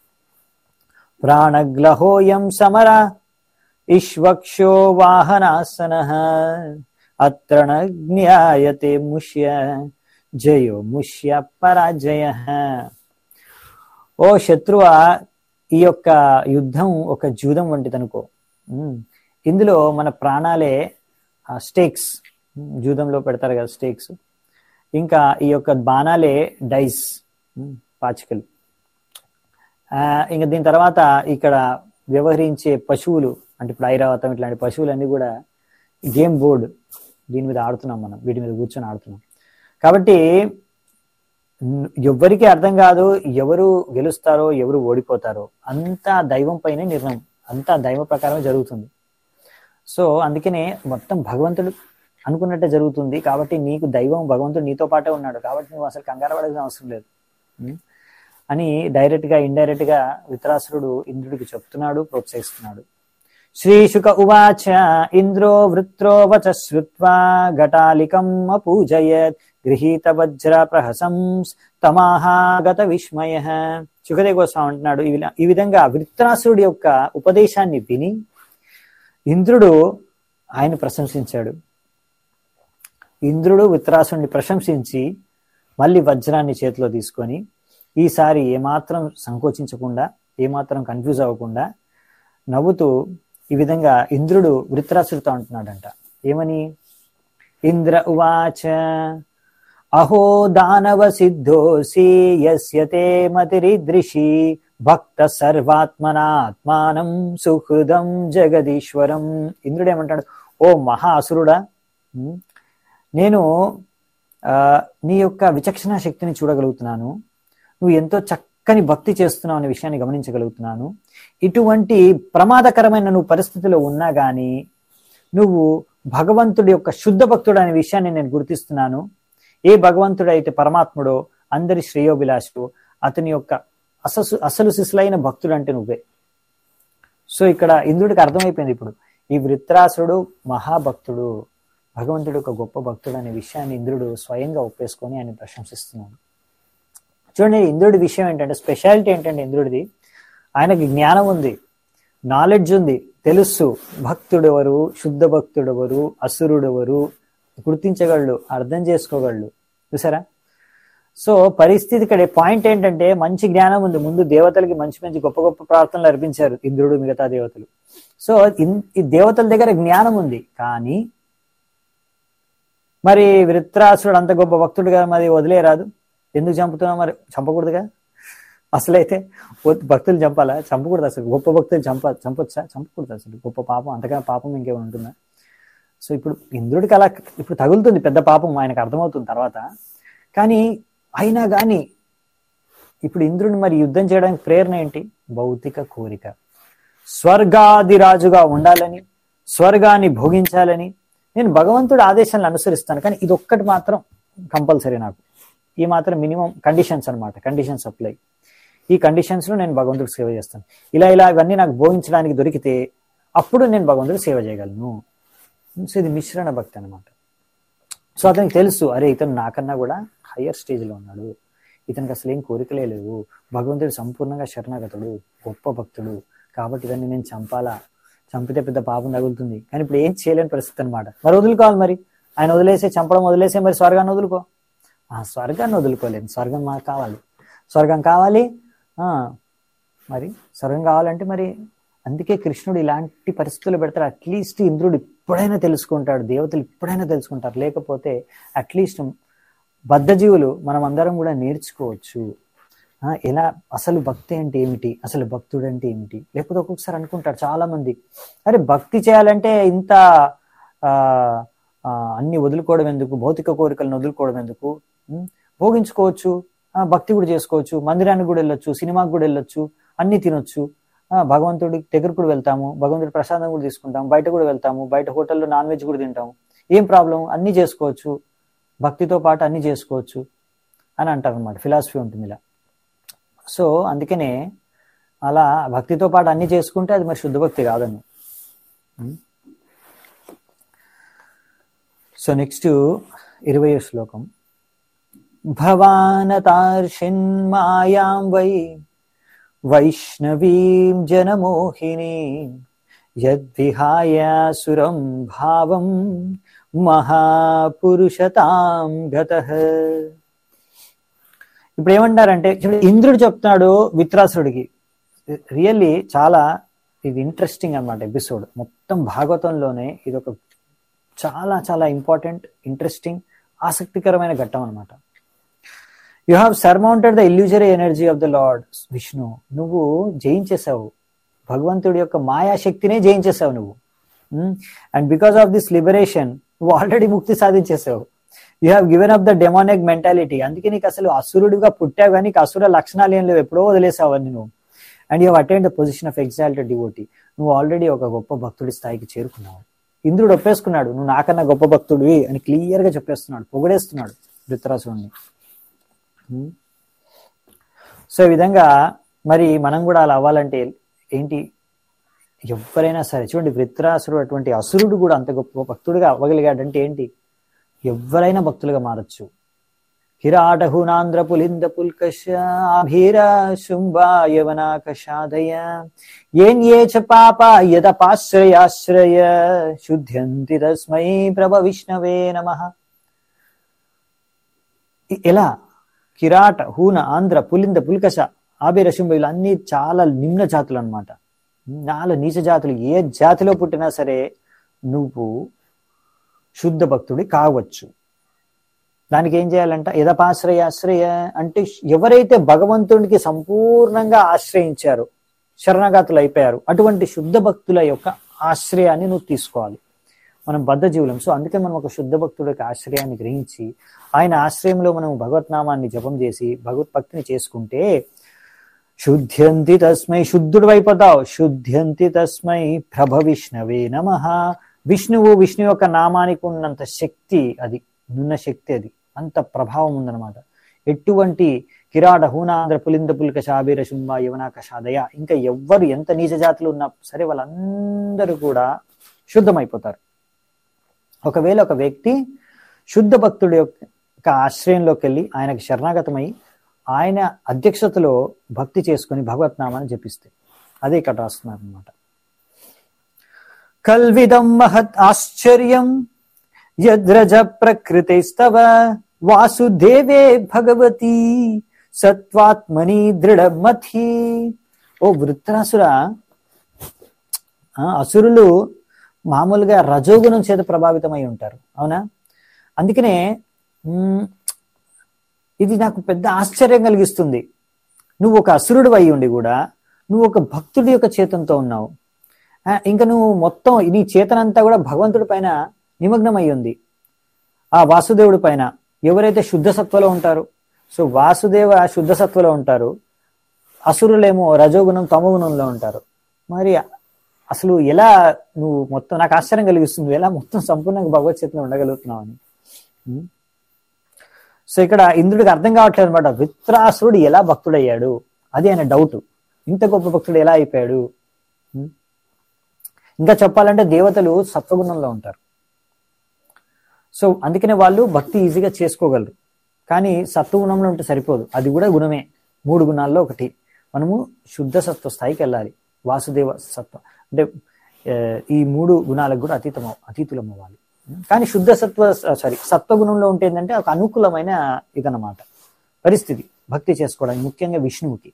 ప్రాణగ్లహోయం సమర ఇష్వక్షో వాహనాసన అత్ర న జ్ఞాయతే ముష్య జయో ముష్య పరాజయ ఓ శత్రువ ఈ యొక్క యుద్ధం ఒక జూదం వంటిది అనుకో ఉమ్, ఇందులో మన ప్రాణాలే స్టేక్స్ జూదంలో పెడతారు కదా స్టేక్స్ ఇంకా ఈ యొక్క బాణాలే డైస్ ఉమ్, పాచికలు ఆ, ఇంకా దీని తర్వాత ఇక్కడ వ్యవహరించే పశువులు అంటే ఇప్పుడు ఐరావతం ఇట్లాంటి పశువులన్నీ కూడా గేమ్ బోర్డ్ దీని మీద ఆడుతున్నాం మనం వీటి మీద కూర్చొని ఆడుతున్నాం కాబట్టి న్- ఎవ్వరికీ అర్థం కాదు ఎవరు గెలుస్తారో ఎవరు ఓడిపోతారో అంతా దైవం పైనే నిర్ణయం అంతా దైవ ప్రకారమే జరుగుతుంది సో అందుకనే మొత్తం భగవంతుడు అనుకున్నట్టే జరుగుతుంది కాబట్టి నీకు దైవం భగవంతుడు నీతో పాటే ఉన్నాడు కాబట్టి నువ్వు అసలు కంగారు పడాల్సిన అవసరం లేదు ఉం? అని డైరెక్ట్ గా ఇండైరెక్ట్ గా వితరాసురుడు ఇంద్రుడికి చెప్తున్నాడు ప్రోత్సహిస్తున్నాడు శ్రీశుక ఉవాచ ఇంద్రో వృత్రో వచ శ్రుత్వా ఘటాలికం అపూజయత్ గృహీత వజ్ర ప్రహసం తమాహాగత విస్మయ సుఖదే గోస్వామి అంటున్నాడు ఈ విధ- ఈ విధంగా వృత్రాసురుడి యొక్క ఉపదేశాన్ని విని ఇంద్రుడు ఆయన ప్రశంసించాడు ఇంద్రుడు విత్రాసుని ప్రశంసించి మళ్ళీ వజ్రాన్ని చేతిలో తీసుకొని ఈసారి ఏమాత్రం సంకోచించకుండా ఏమాత్రం కన్ఫ్యూజ్ అవ్వకుండా నవ్వుతూ ఈ విధంగా ఇంద్రుడు వృత్రాసుడితో అంటున్నాడంట ఏమని ఇంద్ర ఉవాచ అహో దానవ సిద్ధోసి యస్య తే మతిరిదృశి భక్త సర్వాత్మనాత్మానం సుహృదం జగదీశ్వరం ఇంద్రుడు ఏమంటాడు ఓ మహా అసురుడా ఉం? నేను ఆ, నీ యొక్క విచక్షణ శక్తిని చూడగలుగుతున్నాను నువ్వు ఎంతో చక్కగా చక్కని భక్తి చేస్తున్నావు అనే విషయాన్ని గమనించగలుగుతున్నాను ఇటువంటి ప్రమాదకరమైన నువ్వు పరిస్థితిలో ఉన్నా గానీ నువ్వు భగవంతుడి యొక్క శుద్ధ భక్తుడు అనే విషయాన్ని నేను గుర్తిస్తున్నాను ఏ భగవంతుడు అయితే పరమాత్ముడో అందరి శ్రేయోభిలాషుడు అతని యొక్క అసలు అసలు శిశులైన భక్తుడు అంటే నువ్వే సో ఇక్కడ ఇంద్రుడికి అర్థమైపోయింది ఇప్పుడు ఈ వృత్రాసుడు మహాభక్తుడు భగవంతుడు ఒక గొప్ప భక్తుడు అనే విషయాన్ని ఇంద్రుడు స్వయంగా ఒప్పేసుకొని ఆయన ప్రశంసిస్తున్నాడు చూడండి ఇంద్రుడి విషయం ఏంటంటే స్పెషాలిటీ ఏంటంటే ఇంద్రుడిది ఆయనకి జ్ఞానం ఉంది నాలెడ్జ్ ఉంది తెలుసు భక్తుడెవరు శుద్ధ భక్తుడెవరు అసురుడెవరు గుర్తించగలడు అర్థం చేసుకోగలడు చూసారా సో పరిస్థితి ఇక్కడ పాయింట్ ఏంటంటే మంచి జ్ఞానం ఉంది ముందు దేవతలకి మంచి మంచి గొప్ప గొప్ప ప్రార్థనలు అర్పించారు ఇంద్రుడు మిగతా దేవతలు సో ఈ దేవతల దగ్గర జ్ఞానం ఉంది కానీ మరి వృత్రాసుడు అంత గొప్ప భక్తుడుగా మరి వదిలేరాదు ఎందుకు చంపుతున్నావు మరి చంపకూడదుగా అసలైతే భక్తులు చంపాలా చంపకూడదు అసలు గొప్ప భక్తులు చంప చంపొచ్చా చంపకూడదు అసలు గొప్ప పాపం అంతగా పాపం ఇంకేమైనా ఉంటుందా సో ఇప్పుడు ఇంద్రుడికి అలా ఇప్పుడు తగులుతుంది పెద్ద పాపం ఆయనకు అర్థమవుతుంది తర్వాత కానీ అయినా కానీ ఇప్పుడు ఇంద్రుడిని మరి యుద్ధం చేయడానికి ప్రేరణ ఏంటి భౌతిక కోరిక స్వర్గాదిరాజుగా ఉండాలని స్వర్గాన్ని భోగించాలని నేను భగవంతుడి ఆదేశాలను అనుసరిస్తాను కానీ ఇది ఒక్కటి మాత్రం కంపల్సరీ నాకు ఈ మాత్రం మినిమం కండిషన్స్ అనమాట కండిషన్స్ అప్లై ఈ కండిషన్స్లో నేను భగవంతుడికి సేవ చేస్తాను ఇలా ఇలా ఇవన్నీ నాకు భోగించడానికి దొరికితే అప్పుడు నేను భగవంతుడికి సేవ చేయగలను సో ఇది మిశ్రణ భక్తి అనమాట సో అతనికి తెలుసు అరే ఇతను నాకన్నా కూడా హయ్యర్ స్టేజ్లో ఉన్నాడు ఇతనికి అసలు ఏం కోరికలే లేవు భగవంతుడు సంపూర్ణంగా శరణాగతుడు గొప్ప భక్తుడు కాబట్టి ఇతన్ని నేను చంపాలా చంపితే పెద్ద పాపం తగులుతుంది కానీ ఇప్పుడు ఏం చేయలేని పరిస్థితి అనమాట మరి వదులుకోవాలి మరి ఆయన వదిలేసే చంపడం వదిలేసే మరి స్వర్గాన్ని వదులుకో ఆ స్వర్గాన్ని వదులుకోలేదు స్వర్గం మాకు కావాలి స్వర్గం కావాలి మరి స్వర్గం కావాలంటే మరి అందుకే కృష్ణుడు ఇలాంటి పరిస్థితులు పెడతాడు అట్లీస్ట్ ఇంద్రుడు ఇప్పుడైనా తెలుసుకుంటాడు దేవతలు ఇప్పుడైనా తెలుసుకుంటారు లేకపోతే అట్లీస్ట్ బద్ధజీవులు మనం అందరం కూడా నేర్చుకోవచ్చు ఎలా అసలు భక్తి అంటే ఏమిటి అసలు భక్తుడు అంటే ఏమిటి లేకపోతే ఒక్కొక్కసారి అనుకుంటారు చాలా మంది అరే భక్తి చేయాలంటే ఇంత అన్ని వదులుకోవడం ఎందుకు భౌతిక కోరికలను వదులుకోవడం ఎందుకు భోగించుకోవచ్చు భక్తి కూడా చేసుకోవచ్చు మందిరానికి కూడా వెళ్ళొచ్చు సినిమాకి కూడా వెళ్ళొచ్చు అన్ని తినొచ్చు భగవంతుడి దగ్గర కూడా వెళ్తాము భగవంతుడి ప్రసాదం కూడా తీసుకుంటాం బయట కూడా వెళ్తాము బయట హోటల్లో నాన్ వెజ్ కూడా తింటాము ఏం ప్రాబ్లం అన్ని చేసుకోవచ్చు భక్తితో పాటు అన్ని చేసుకోవచ్చు అని అంటారు అనమాట ఫిలాసఫీ ఉంటుంది ఇలా సో అందుకనే అలా భక్తితో పాటు అన్ని చేసుకుంటే అది మరి శుద్ధ భక్తి కాదని సో నెక్స్ట్ ఇరవై శ్లోకం భవానతార్షిన్మాయాం వై వైష్ణవీం జనమోహిని యద్విహాయ సురం భావం మహాపురుషతాం గత ఇప్పుడు ఏమంటారంటే ఇంద్రుడు చెప్తున్నాడు విత్రాసుడికి రియల్లీ చాలా ఇది ఇంట్రెస్టింగ్ అనమాట ఎపిసోడ్ మొత్తం భాగవతంలోనే ఇది ఒక చాలా చాలా ఇంపార్టెంట్ ఇంట్రెస్టింగ్ ఆసక్తికరమైన ఘట్టం అనమాట you have surmounted the illusory energy of the lord Vishnu నువ్వు జయించేసావు భగవంతుడి యొక్క మాయాశక్తినే జయించేసావు నువ్వు and because of this liberation నువ్వు ఆల్రెడీ ముక్తి సాధించేసావు you have given up the demonic mentality అందుకే నీకు అసలు అసురుడిగా పుట్టావు కానీ నీకు అసుర లక్షణాలు ఏం లేవు ఎప్పుడో వదిలేసావు అని నువ్వు and you attend the position of exalted devotee నువ్వు ఆల్రెడీ ఒక గొప్ప భక్తుడి స్థాయికి చేరుకున్నావు ఇంద్రుడు ఒప్పేసుకున్నాడు నువ్వు నాకన్నా గొప్ప భక్తుడివి అని క్లియర్ గా చెప్పేస్తున్నాడు పొగడేస్తున్నాడు ధృతరాసుడిని సో ఈ విధంగా మరి మనం కూడా అలా అవ్వాలంటే ఏంటి ఎవరైనా సరే చూడండి వృత్రాసుడు అటువంటి అసురుడు కూడా అంత గొప్ప భక్తుడిగా అవ్వగలిగాడంటే ఏంటి ఎవరైనా భక్తులుగా మారచ్చు హిరాటహునాంధ్ర పులింద పుల్కశాభీర శుంభాయవనాకషాదయ ఏన్ ఏ చ పాప యదపాశ్రయాశ్రయ శుద్ధ్యంతి తస్మై ప్రభ విష్ణవే నమ ఎలా కిరాట హూన ఆంధ్ర పులింద పుల్కష ఆబిర శుంభ ఇలా అన్ని చాలా నిమ్న జాతులు అనమాట చాలా నీచ జాతులు ఏ జాతిలో పుట్టినా సరే నువ్వు శుద్ధ భక్తుడి కావచ్చు దానికి ఏం చేయాలంట యథపాశ్రయ ఆశ్రయ అంటే ఎవరైతే భగవంతునికి సంపూర్ణంగా ఆశ్రయించారో శరణాగతులు అయిపోయారు అటువంటి శుద్ధ భక్తుల యొక్క ఆశ్రయాన్ని నువ్వు తీసుకోవాలి మనం బద్ధజీవులం సో అందుకే మనం ఒక శుద్ధ భక్తుడి యొక్క ఆశ్రయాన్ని గ్రహించి ఆయన ఆశ్రయంలో మనం భగవత్నామాన్ని జపం చేసి భగవత్ భక్తిని చేసుకుంటే శుద్ధ్యంతి తస్మై శుద్ధుడు అయిపోతావు శుద్ధ్యంతి తస్మై ప్రభ విష్ణవే నమ విష్ణువు విష్ణు యొక్క నామానికి ఉన్నంత శక్తి అది ఉన్న శక్తి అది అంత ప్రభావం ఉందన్నమాట ఎటువంటి కిరాట హూనాంధ్ర పులింద పులిక శాబీర శుంభ యవనాక షాదయ ఇంకా ఎవ్వరు ఎంత నీచ జాతులు ఉన్నా సరే వాళ్ళందరూ కూడా శుద్ధమైపోతారు ఒకవేళ ఒక వ్యక్తి శుద్ధ భక్తుడి యొక్క ఆశ్రయంలోకి వెళ్ళి ఆయనకి శరణాగతమై ఆయన అధ్యక్షతలో భక్తి చేసుకుని భగవత్నామాన్ని జపిస్తే అదే ఇక్కడ రాస్తున్నారు అనమాట కల్విదం మహత్ ఆశ్చర్యం యద్రజ ప్రకృతిస్తవ వాసుదేవే భగవతి సత్వాత్మని దృఢమథి ఓ వృత్రాసుర ఆ, అసురులు మామూలుగా రజోగుణం చేత ప్రభావితమై ఉంటారు అవునా అందుకనే మ్, ఇది నాకు పెద్ద ఆశ్చర్యం కలిగిస్తుంది నువ్వు ఒక అసురుడు అయి ఉండి కూడా నువ్వు ఒక భక్తుడి యొక్క చేతంతో ఉన్నావు ఆ, ఇంకా నువ్వు మొత్తం నీ చేతనంతా కూడా భగవంతుడి పైన నిమగ్నమై ఉంది ఆ వాసుదేవుడి పైన ఎవరైతే శుద్ధ సత్వలో ఉంటారు సో వాసుదేవ శుద్ధ సత్వలో ఉంటారు అసురులేమో రజోగుణం తమోగుణంలో ఉంటారు మరి అసలు ఎలా నువ్వు మొత్తం నాకు ఆశ్చర్యం కలిగిస్తుంది ఎలా మొత్తం సంపూర్ణంగా భగవత్ చేతిలో ఉండగలుగుతున్నావు అని ఉం? సో ఇక్కడ ఇంద్రుడికి అర్థం కావట్లేదు అనమాట విత్రాసురుడు ఎలా భక్తుడయ్యాడు అది ఆయన డౌట్ ఇంత గొప్ప భక్తుడు ఎలా అయిపోయాడు ఉం? ఇంకా చెప్పాలంటే దేవతలు సత్వగుణంలో ఉంటారు సో అందుకనే వాళ్ళు భక్తి ఈజీగా చేసుకోగలరు కానీ సత్వగుణంలో ఉంటే సరిపోదు అది కూడా గుణమే మూడు గుణాల్లో ఒకటి మనము శుద్ధ సత్వ స్థాయికి వెళ్ళాలి వాసుదేవ సత్వ అంటే ఆ, ఈ మూడు గుణాలకు కూడా అతీతం అతీతులం అవ్వాలి కానీ శుద్ధ సత్వ సారీ సత్వగుణంలో ఉంటే ఏంటంటే ఒక అనుకూలమైన ఇదన్నమాట పరిస్థితి భక్తి చేసుకోవడానికి ముఖ్యంగా విష్ణువుకి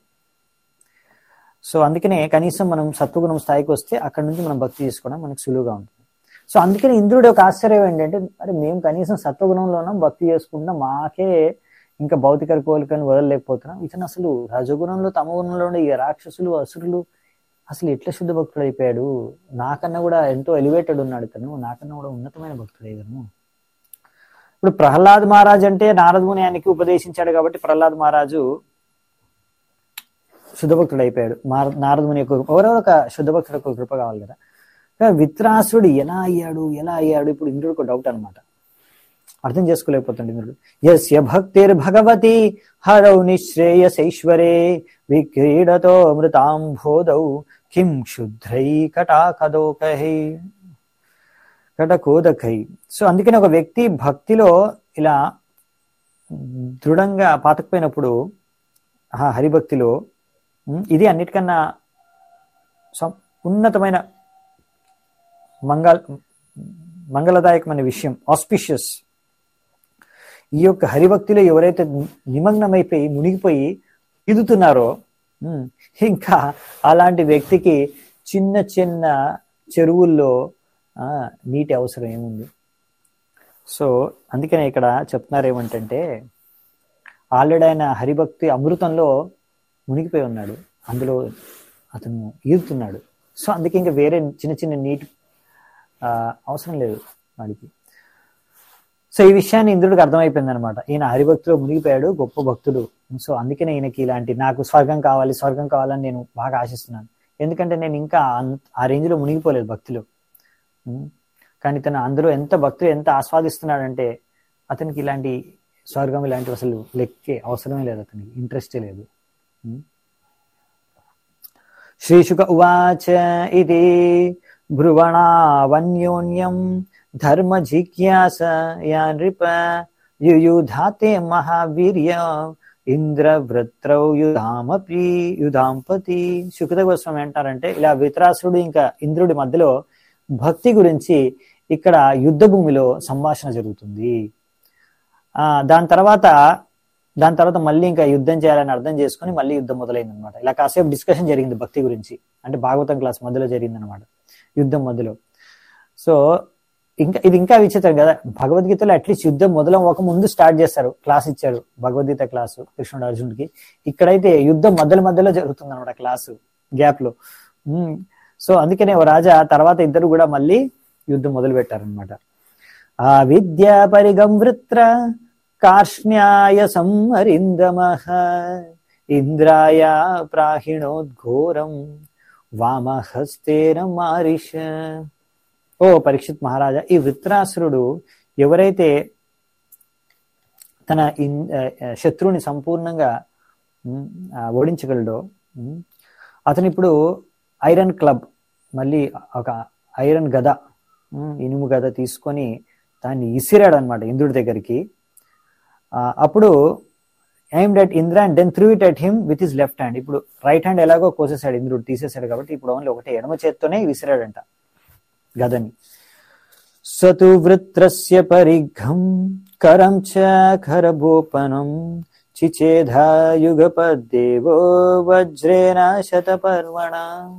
సో అందుకనే కనీసం మనం సత్వగుణం స్థాయికి వస్తే అక్కడ నుంచి మనం భక్తి చేసుకోవడం మనకు సులువుగా ఉంటుంది సో అందుకని ఇంద్రుడి ఒక ఆశ్చర్యం ఏంటంటే మరి మేము కనీసం సత్వగుణంలో ఉన్నాం భక్తి చేసుకుంటున్నాం మాకే ఇంకా భౌతిక కోరికను వదలలేకపోతున్నాం ఇతను అసలు రజగుణంలో తమ గుణంలో ఉండే ఈ రాక్షసులు అసురులు అసలు ఎట్లా శుద్ధ భక్తుడు అయిపోయాడు నాకన్నా కూడా ఎంతో ఎలివేటెడ్ ఉన్నాడు ఇతను నాకన్నా కూడా ఉన్నతమైన భక్తుడు ఇతను ఇప్పుడు ప్రహ్లాద్ మహారాజ్ అంటే నారద ముని ఆయనకి ఉపదేశించాడు కాబట్టి ప్రహ్లాద్ మహారాజు శుద్ధభక్తుడు అయిపోయాడు మార- నారద ముని యొక్క ఎవరో ఒక శుద్ధభక్తుడు యొక్క కృప కావాలి కదా కానీ విత్రాసుడు ఎలా అయ్యాడు ఎలా అయ్యాడు ఇప్పుడు ఇంద్రుడికి ఒక డౌట్ అనమాట అర్థం చేసుకోలేకపోతుంది ఇంద్రుడు యస్య భక్తిర్ భగవతి హరౌ నిశ్రేయసైశ్వరే విక్రీడతో మృతాంభోదౌ కిం క్షుద్రై కటాకదోకహై కటకోదకై సో అందుకని ఒక వ్యక్తి భక్తిలో ఇలా దృఢంగా పాతకపోయినప్పుడు ఆ హరిభక్తిలో ఉమ్, ఇది అన్నిటికన్నా సం- ఉన్నతమైన మంగళ మంగళదాయకమైన విషయం ఆస్పిషియస్ ఈ యొక్క హరిభక్తిలో ఎవరైతే నిమగ్నమైపోయి మునిగిపోయి ఈదుతున్నారో ఉమ్, ఇంకా అలాంటి వ్యక్తికి చిన్న చిన్న చెరువుల్లో ఆ, నీటి అవసరం ఏముంది సో అందుకనే ఇక్కడ చెప్తున్నారు ఏమంటే ఆల్రెడీ ఆయన హరిభక్తి అమృతంలో మునిగిపోయి ఉన్నాడు అందులో అతను ఈదుతున్నాడు సో అందుకే ఇంకా వేరే చిన్న చిన్న నీటి ఆ, అవసరం లేదు వాడికి సో ఈ విషయాన్ని ఇంద్రుడికి అర్థమైపోయింది అనమాట ఈయన హరిభక్తిలో మునిగిపోయాడు గొప్ప భక్తుడు సో అందుకనే ఈయనకి ఇలాంటి నాకు స్వర్గం కావాలి స్వర్గం కావాలని నేను బాగా ఆశిస్తున్నాను ఎందుకంటే నేను ఇంకా అంత- ఆ రేంజ్లో మునిగిపోలేదు భక్తిలో ఉం. కానీ తను అందులో ఎంత భక్తులు ఎంత ఆస్వాదిస్తున్నాడంటే అతనికి ఇలాంటి స్వర్గం ఇలాంటివి అసలు లెక్కే అవసరమే లేదు అతనికి ఇంట్రెస్టే లేదు ఉం. శ్రీశుక ఉవాచ ఇది భ్రువణావన్యోన్యం ధర్మ జిజ్ఞాస యా నృప యుయుధాతే మహావీర్య ఇంద్రవృత్రౌ యుధామపి యుధాంపతి శుకద గోస్వామి అంటారంటే ఇలా వితరాసురుడు ఇంకా ఇంద్రుడి మధ్యలో భక్తి గురించి ఇక్కడ యుద్ధ భూమిలో సంభాషణ జరుగుతుంది ఆ దాని తర్వాత దాని తర్వాత మళ్ళీ ఇంకా యుద్ధం చేయాలని అర్థం చేసుకుని మళ్ళీ యుద్ధం మొదలైంది అనమాట ఇలా కాసేపు డిస్కషన్ జరిగింది భక్తి గురించి అంటే భాగవతం క్లాస్ మధ్యలో జరిగింది అనమాట యుద్ధం మధ్యలో సో ఇంకా ఇది ఇంకా విచిత్రం కదా భగవద్గీతలో అట్లీస్ట్ యుద్ధం మొదలవ్వక ముందు స్టార్ట్ చేస్తారు క్లాస్ ఇచ్చారు భగవద్గీత క్లాసు కృష్ణుడు అర్జునుడికి ఇక్కడైతే యుద్ధం మధ్యలో మధ్యలో జరుగుతుంది అనమాట క్లాసు గ్యాప్ లో ఉమ్, సో అందుకనే ఓ రాజా తర్వాత ఇద్దరు కూడా మళ్ళీ యుద్ధం మొదలు పెట్టారనమాట ఆ విద్యా పరిగం వృత్ర కార్ష్ణ్యాయ సంహరిందమ ఇంద్రాయ ప్రాహిణోద్ఘోరం వామహస్తేన మారిష ఓ పరీక్షిత్ మహారాజా ఈ వృత్రాసురుడు ఎవరైతే తన ఇన్ ఆ, ఆ, శత్రువుని సంపూర్ణంగా ఉమ్, ఆ, ఓడించగలడో ఉమ్, అతను ఇప్పుడు ఐరన్ క్లబ్ మళ్ళీ ఒక ఐరన్ గద ఉమ్, ఇనుము గద తీసుకొని దాన్ని ఇసిరాడు అనమాట ఇంద్రుడి దగ్గరికి ఆ, అప్పుడు aimed at Indra and then threw it at him with his left hand ఇప్పుడు రైట్ హ్యాండ్ ఎలాగో కోసేసాడు ఇంద్రుడు తీసేశాడు కాబట్టి ఇప్పుడు ఓన్లీ ఒకటే ఎడమ చేత్తోనే విసిరాడంట గదని సతు వృత్రస్య పరిఘం కరం చ ఖరభూపనం చిచేధాయుగపద్దేవో వజ్రేణ శతపర్వణ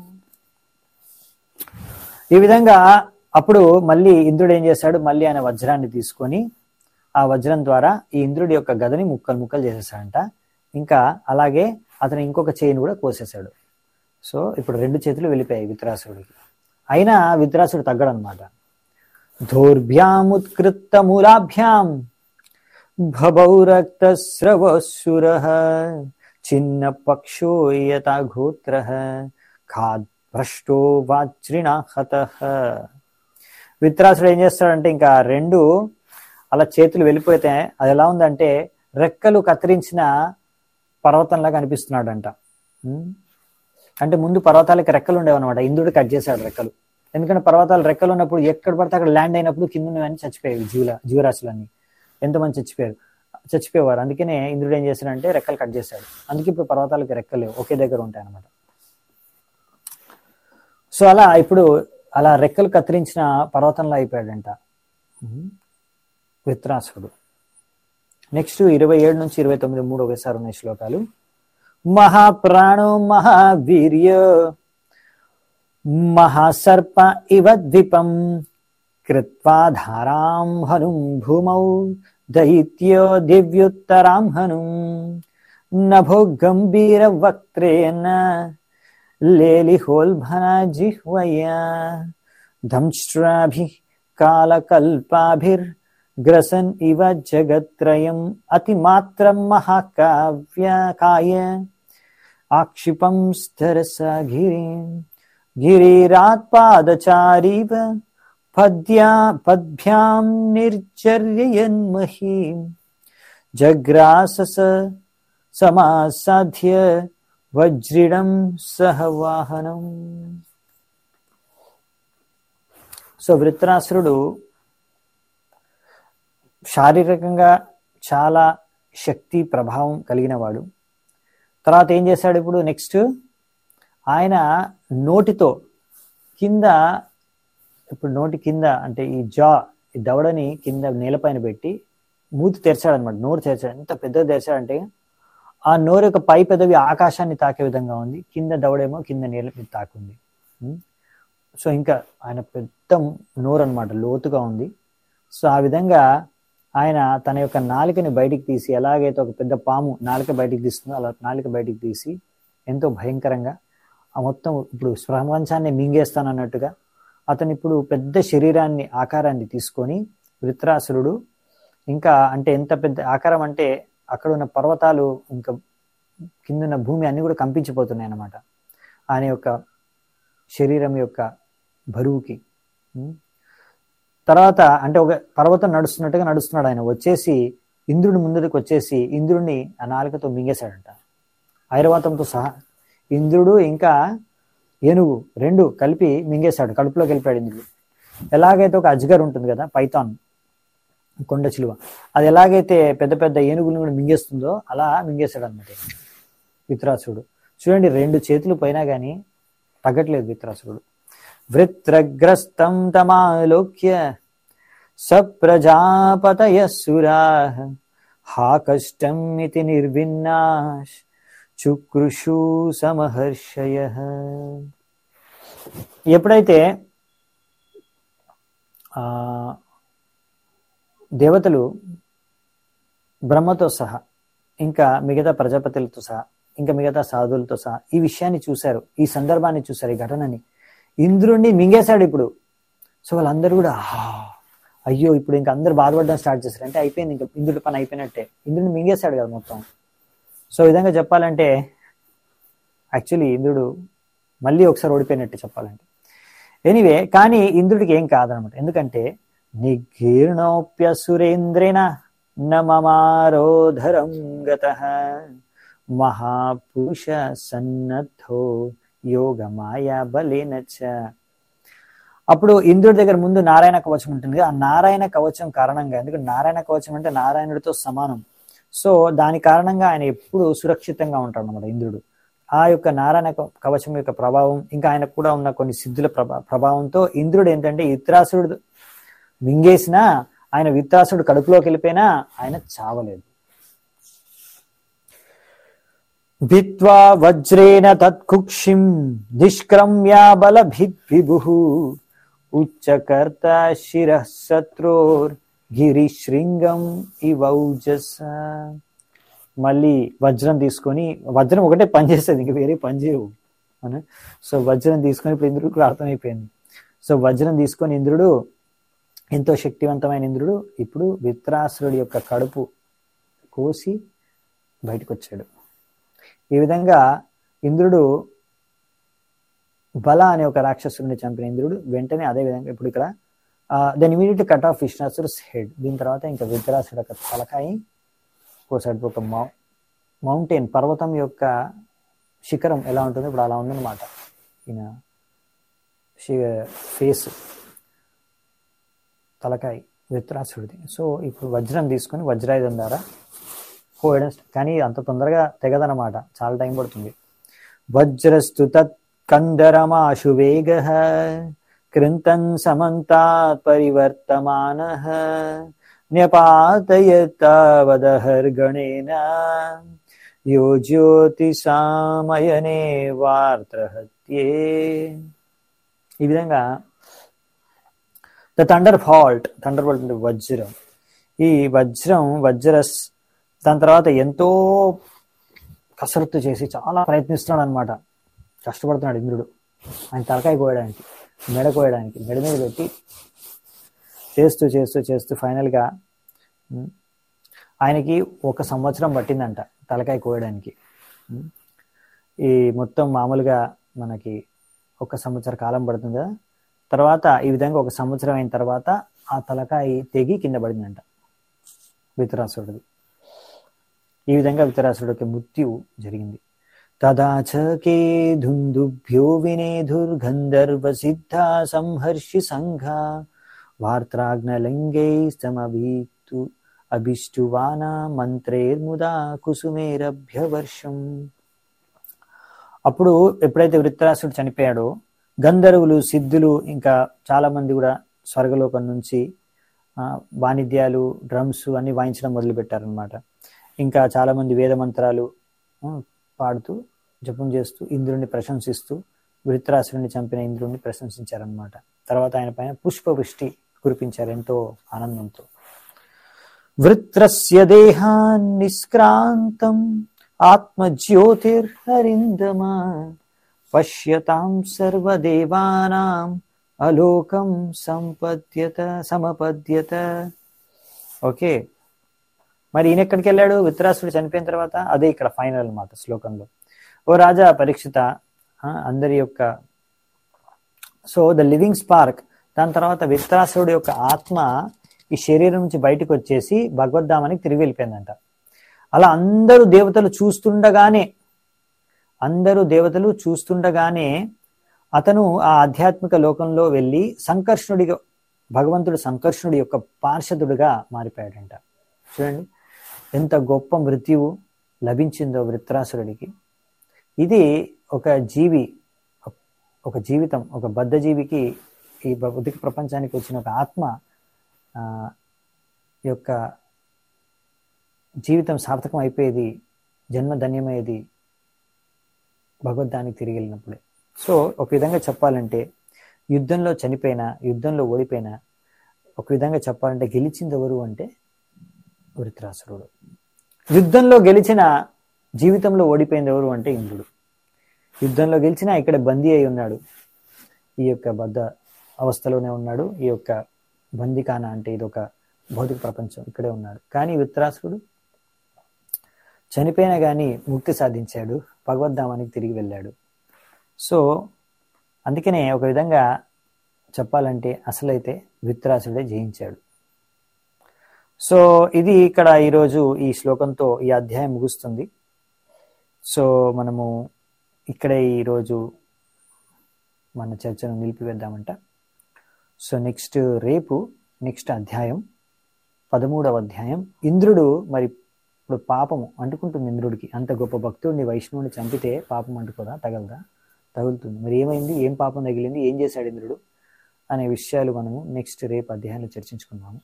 ఈ విధంగా అప్పుడు మళ్ళీ ఇంద్రుడు ఏం చేశాడు మళ్ళీ ఆయన వజ్రాన్ని తీసుకొని ఆ వజ్రం ద్వారా ఈ ఇంద్రుడి యొక్క గదని ముక్కలు ముక్కలు చేసేసాడంట ఇంకా అలాగే అతను ఇంకొక చేయిని కూడా కోసేశాడు సో ఇప్పుడు రెండు చేతులు వెళ్ళిపోయాయి విత్రాసుడికి అయినా విత్రాసుడు తగ్గడనమాట ధోర్భ్యాముత్కృత్త మూలాభ్యాం భవౌ రక్తస్రవసుర చిన్న పక్షో యథా గోత్ర ఖాద్ భ్రష్టో వాజ్రిణ హత విత్రాసుడు ఏం చేస్తాడంటే ఇంకా రెండు అలా చేతులు వెళ్ళిపోతే అది ఎలా ఉందంటే రెక్కలు కత్తిరించిన పర్వతంలాగా అనిపిస్తున్నాడంట ఉమ్. అంటే ముందు పర్వతాలకి రెక్కలు ఉండేవన్నమాట ఇంద్రుడు కట్ చేశాడు రెక్కలు ఎందుకంటే పర్వతాలు రెక్కలు ఉన్నప్పుడు ఎక్కడ పడితే అక్కడ ల్యాండ్ అయినప్పుడు కింద ఉన్నవన్నీ చచ్చిపోయాయి జీవుల జీవరాశులన్నీ ఎంతమంది చచ్చిపోయారు చచ్చిపోయేవారు అందుకనే ఇంద్రుడు ఏం చేశాడంటే రెక్కలు కట్ చేశాడు అందుకే ఇప్పుడు పర్వతాలకి రెక్కలు లేవు ఒకే దగ్గర ఉంటాయి అన్నమాట సో అలా ఇప్పుడు అలా రెక్కలు కత్తిరించిన పర్వతంలో అయిపోయాడంట ఉమ్. విత్రాసుడు నెక్స్ట్ ఇరవై ఏడు నుంచి ఇరవై తొమ్మిది మూడు ఒకేసారి ఉన్నాయి శ్లోకాలు మహాప్రాణో మహావీర్య మహాసర్ప ఇవ ద్విపం కృత్వా ధారాం హనుం భూమౌ దైత్యో దివ్యుత్తరాం హనుం నభో గంభీర వక్త్రేణ లేలిహోల్భన జిహ్వయా దంష్ట్రాభి కాలకల్పాభిర్ గ్రసన్ ఇవ జగత్రయం అతిమాత్రం మహాకావ్య కాయ ఆక్షిపం స్థరస గిరి గిరిరాత్పాదచారీవ పద్యా పద్భ్యాం నిర్చర్యయన్మహీం జగ్రాసస సమాసాధ్య వజ్రిడం సహ వాహనం సో వృత్రాసురుడు శారీరకంగా చాలా శక్తి ప్రభావం కలిగిన వాడు తర్వాత ఏం చేశాడు ఇప్పుడు నెక్స్ట్ ఆయన నోటితో కింద ఇప్పుడు నోటి కింద అంటే ఈ జా ఈ దవడని కింద నేలపైన పెట్టి మూతి తెరిచాడు అనమాట నోరు తెరిచాడు ఎంత పెద్దది తెరిచాడంటే ఆ నోరు యొక్క పై పెదవి ఆకాశాన్ని తాకే విధంగా ఉంది కింద దవడేమో కింద నేల మీద తాకుంది ఉం? సో ఇంకా ఆయన పెద్ద నోరు అనమాట లోతుగా ఉంది సో ఆ విధంగా ఆయన తన యొక్క నాలికని బయటికి తీసి ఎలాగైతే ఒక పెద్ద పాము నాలిక బయటికి తీస్తుందో అలా నాలిక బయటికి తీసి ఎంతో భయంకరంగా ఆ మొత్తం ఇప్పుడు ప్రపంచాన్ని మింగేస్తానన్నట్టుగా అతను ఇప్పుడు పెద్ద శరీరాన్ని ఆకారాన్ని తీసుకొని వృత్రాసురుడు ఇంకా అంటే ఎంత పెద్ద ఆకారం అంటే అక్కడ ఉన్న పర్వతాలు ఇంకా కిందున్న భూమి అన్ని కూడా కంపించిపోతున్నాయి అన్నమాట ఆయన యొక్క శరీరం యొక్క బరువుకి ఉం? తర్వాత అంటే ఒక పర్వతం నడుస్తున్నట్టుగా నడుస్తున్నాడు ఆయన వచ్చేసి ఇంద్రుడి ముందుకు వచ్చేసి ఇంద్రుడిని ఆ నాలుకతో మింగేశాడంట ఐరవాతంతో సహా ఇంద్రుడు ఇంకా ఏనుగు రెండు కలిపి మింగేశాడు కడుపులోకి వెళ్ళిపోయాడు ఇంద్రుడు ఎలాగైతే ఒక అజ్గర్ ఉంటుంది కదా పైథాన్ కొండ చిలువ అది ఎలాగైతే పెద్ద పెద్ద ఏనుగులను కూడా మింగేస్తుందో అలా మింగేశాడు అనమాట విత్రాసుడు చూడండి రెండు చేతులు పోయినా కానీ తగ్గట్లేదు విత్రాసుడు వృత్రగ్రస్తం తమాలోక్య సప్రజాపతయ సురా హా కష్టం ఇది నిర్విన్నాశ్ చుక్రుషు సమహర్షయ ఎప్పుడైతే ఆ దేవతలు బ్రహ్మతో సహా ఇంకా మిగతా ప్రజాపతులతో సహా ఇంకా మిగతా సాధువులతో సహా ఈ విషయాన్ని చూశారు ఈ సందర్భాన్ని చూశారు ఈ ఘటనని ఇంద్రుణ్ణి మింగేశాడు ఇప్పుడు సో వాళ్ళందరూ కూడా "ఆ, అయ్యో ఇప్పుడు ఇంకా అందరు బాధపడడం స్టార్ట్ చేశారు అంటే అయిపోయింది ఇంకా ఇంద్రుడి పని అయిపోయినట్టే ఇంద్రుడిని మింగేశాడు కదా మొత్తం సో ఈ విధంగా చెప్పాలంటే యాక్చువల్లీ ఇంద్రుడు మళ్ళీ ఒకసారి ఓడిపోయినట్టు చెప్పాలంటే ఎనీవే కానీ ఇంద్రుడికి ఏం కాదనమాట ఎందుకంటే నిగీర్ణోప్య సురేంద్రేణ నమమారోధరం గత మహాపురుష సన్నద్ధో యోగ మాయా బలేన చ అప్పుడు ఇంద్రుడి దగ్గర ముందు నారాయణ కవచం ఉంటుంది ఆ నారాయణ కవచం కారణంగా ఎందుకంటే నారాయణ కవచం అంటే నారాయణుడితో సమానం సో దాని కారణంగా ఆయన ఎప్పుడు సురక్షితంగా ఉంటాడు అన్నమాట ఇంద్రుడు ఆ యొక్క నారాయణ కవ- కవచం యొక్క ప్రభావం ఇంకా ఆయనకు కూడా ఉన్న కొన్ని సిద్ధుల ప్రభా ప్రభావంతో ఇంద్రుడు ఏంటంటే ఇత్రాసుడు మింగేసినా ఆయన విత్రాసుడు కడుపులోకి వెళ్ళిపోయినా ఆయన చావలేదు భిత్వా వజ్రేణ తత్కుక్షిం నిష్క్రమ్య బలభిద్విభు ఉచ్చకర్త శిరః శత్రోర్ గిరిశృంగం ఇవౌజస మళ్ళీ వజ్రం తీసుకొని వజ్రం ఒకటే పని చేస్తుంది ఇంక వేరే పని చేయవు అవునా? సో వజ్రం తీసుకొని ఇప్పుడు ఇంద్రుడికి కూడా అర్థమైపోయింది సో వజ్రం తీసుకొని ఇంద్రుడు ఎంతో శక్తివంతమైన ఇంద్రుడు ఇప్పుడు విత్రాసురుడి యొక్క కడుపు కోసి బయటకు వచ్చాడు ఈ విధంగా ఇంద్రుడు బల అనే ఒక రాక్షసుడిని చంపిన ఇంద్రుడు వెంటనే అదే విధంగా ఇప్పుడు ఇక్కడ దెన్ ఇమీడియట్ కట్ ఆఫ్ విష్ణాసురుస్ హెడ్ దీని తర్వాత ఇంకా విద్రాసుడు యొక్క తలకాయి కోసాడు ఒక మౌ మౌంటైన్ పర్వతం యొక్క శిఖరం ఎలా ఉంటుందో ఇప్పుడు అలా ఉందన్నమాట ఈయన ఫేస్ తలకాయ విత్రాసుడిది సో ఇప్పుడు వజ్రం తీసుకొని వజ్రాయుధం ద్వారా కోయడం స్ట- కానీ అంత తొందరగా తెగదనమాట చాలా టైం పడుతుంది వజ్రస్తు తత్ కందరమాశు వేగ కృంతన్ సమంతాత్ పరివర్తమాన న్యపాతయతావదహర్గణేన యో జ్యోతిసామయనే వార్త్రహత్యే ఈ విధంగా the thunder fault thunder fault అంటే వజ్రం ఈ వజ్రం వజ్రస్ దాని తర్వాత ఎంతో కసరత్తు చేసి చాలా ప్రయత్నిస్తున్నాడు అనమాట కష్టపడుతున్నాడు ఇంద్రుడు ఆయన తలకాయ కోయడానికి మెడ కోయడానికి మెడ మీద పెట్టి చేస్తూ చేస్తూ చేస్తూ ఫైనల్గా ఉమ్, ఆయనకి ఒక సంవత్సరం పట్టిందంట తలకాయ కోయడానికి ఉమ్, ఈ మొత్తం మామూలుగా మనకి ఒక సంవత్సర కాలం పడుతుంది కదా తర్వాత ఈ విధంగా ఒక సంవత్సరం అయిన తర్వాత ఆ తలకాయ తెగి కింద పడిందంట వితరాసుడిది ఈ విధంగా వితరాసుడికి మృత్యు జరిగింది తదాచకే ధుందుభ్యో వినేధుర్గంధర్వ సిద్ధ సంహర్షి సంఘ వార్త్రాగ్నలింగై సమభీక్తు అభిష్టువాన మంత్రేర్ముదా కుసుమేరభ్యవర్షం అప్పుడు ఎప్పుడైతే వృత్తరాసుడు చనిపోయాడో గంధర్వులు సిద్ధులు ఇంకా చాలా మంది కూడా స్వర్గలోకం నుంచి ఆ, వాణిజ్యాలు డ్రమ్స్ అన్ని వాయించడం మొదలు పెట్టారనమాట ఇంకా చాలా మంది వేద మంత్రాలు ఆ, పాడుతూ జపం చేస్తూ ఇంద్రుడిని ప్రశంసిస్తూ వృత్రాసురుడిని చంపిన ఇంద్రుడిని ప్రశంసించారనమాట తర్వాత ఆయన పైన పుష్పవృష్టి కురిపించారు ఎంతో ఆనందంతో వృత్రస్య దేహాన్ నిష్క్రాంతం ఆత్మజ్యోతిర్హరిందమా పశ్యతాం సర్వదేవానాం అలోకం సంపద్యత సమపద్యత ఓకే మరి ఈయన ఎక్కడికి వెళ్ళాడు విత్రాసుడు చనిపోయిన తర్వాత అదే ఇక్కడ ఫైనల్ అన్నమాట శ్లోకంలో ఓ రాజా పరీక్షిత ఆ, అందరి యొక్క సో ద లివింగ్ స్పార్క్ దాని తర్వాత విత్రాసురుడు యొక్క ఆత్మ ఈ శరీరం నుంచి బయటకు వచ్చేసి భగవద్ధామానికి తిరిగి వెళ్ళిపోయిందంట అలా అందరూ దేవతలు చూస్తుండగానే అందరూ దేవతలు చూస్తుండగానే అతను ఆ ఆధ్యాత్మిక లోకంలో వెళ్ళి సంకర్షణుడిగా భగవంతుడు సంకర్షణుడి యొక్క పార్షదుడిగా మారిపోయాడంట చూడండి ఎంత గొప్ప మృత్యువు లభించిందో వృత్రాసురుడికి ఇది ఒక జీవి ఒక జీవితం ఒక బద్ధ జీవికి ఈ భౌతిక ప్రపంచానికి వచ్చిన ఒక ఆత్మ ఆ, యొక్క జీవితం సార్థకం అయిపోయేది జన్మ ధన్యమయ్యేది భగవద్ధానికి తిరిగి వెళ్ళినప్పుడే సో ఒక విధంగా చెప్పాలంటే యుద్ధంలో చనిపోయినా యుద్ధంలో ఓడిపోయినా ఒక విధంగా చెప్పాలంటే గెలిచింది ఎవరు అంటే వృత్రాసురుడు యుద్ధంలో గెలిచిన జీవితంలో ఓడిపోయింది ఎవరు అంటే ఇంద్రుడు యుద్ధంలో గెలిచినా ఇక్కడ బందీ అయి ఉన్నాడు ఈ యొక్క బద్ధ అవస్థలోనే ఉన్నాడు ఈ యొక్క బందికాన అంటే ఇది ఒక భౌతిక ప్రపంచం ఇక్కడే ఉన్నాడు కానీ విత్రాసురుడు చనిపోయినా కానీ ముక్తి సాధించాడు భగవద్ధామానికి తిరిగి వెళ్ళాడు సో అందుకనే ఒక విధంగా చెప్పాలంటే అసలైతే విత్రాసుడే జయించాడు సో ఇది ఇక్కడ ఈరోజు ఈ శ్లోకంతో ఈ అధ్యాయం ముగుస్తుంది సో మనము ఇక్కడే ఈరోజు మన చర్చను నిలిపివేద్దామంట సో నెక్స్ట్ రేపు నెక్స్ట్ అధ్యాయం పదమూడవ అధ్యాయం ఇంద్రుడు మరి ఇప్పుడు పాపము అంటుకుంటుంది ఇంద్రుడికి అంత గొప్ప భక్తుడిని వైష్ణవుని చంపితే పాపం అంటుకోదా తగలదా తగులుతుంది మరి ఏమైంది ఏం పాపం తగిలింది ఏం చేశాడు ఇంద్రుడు అనే విషయాలు మనము నెక్స్ట్ రేపు అధ్యాయంలో చర్చించుకుందాము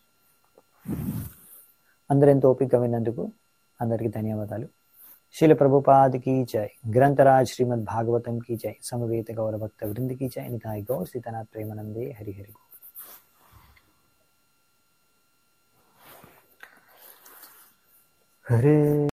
అందరూ ఎంతో ఓపిక విన్నందుకు అందరికీ ధన్యవాదాలు శీల ప్రభుపాద్ की जय ग्रंथराज श्रीमद् भागवतम की जय समवेत गौर भक्त वृंद की जय निताय गौर सीतानाथ प्रेमानंदे हरि हरि हरे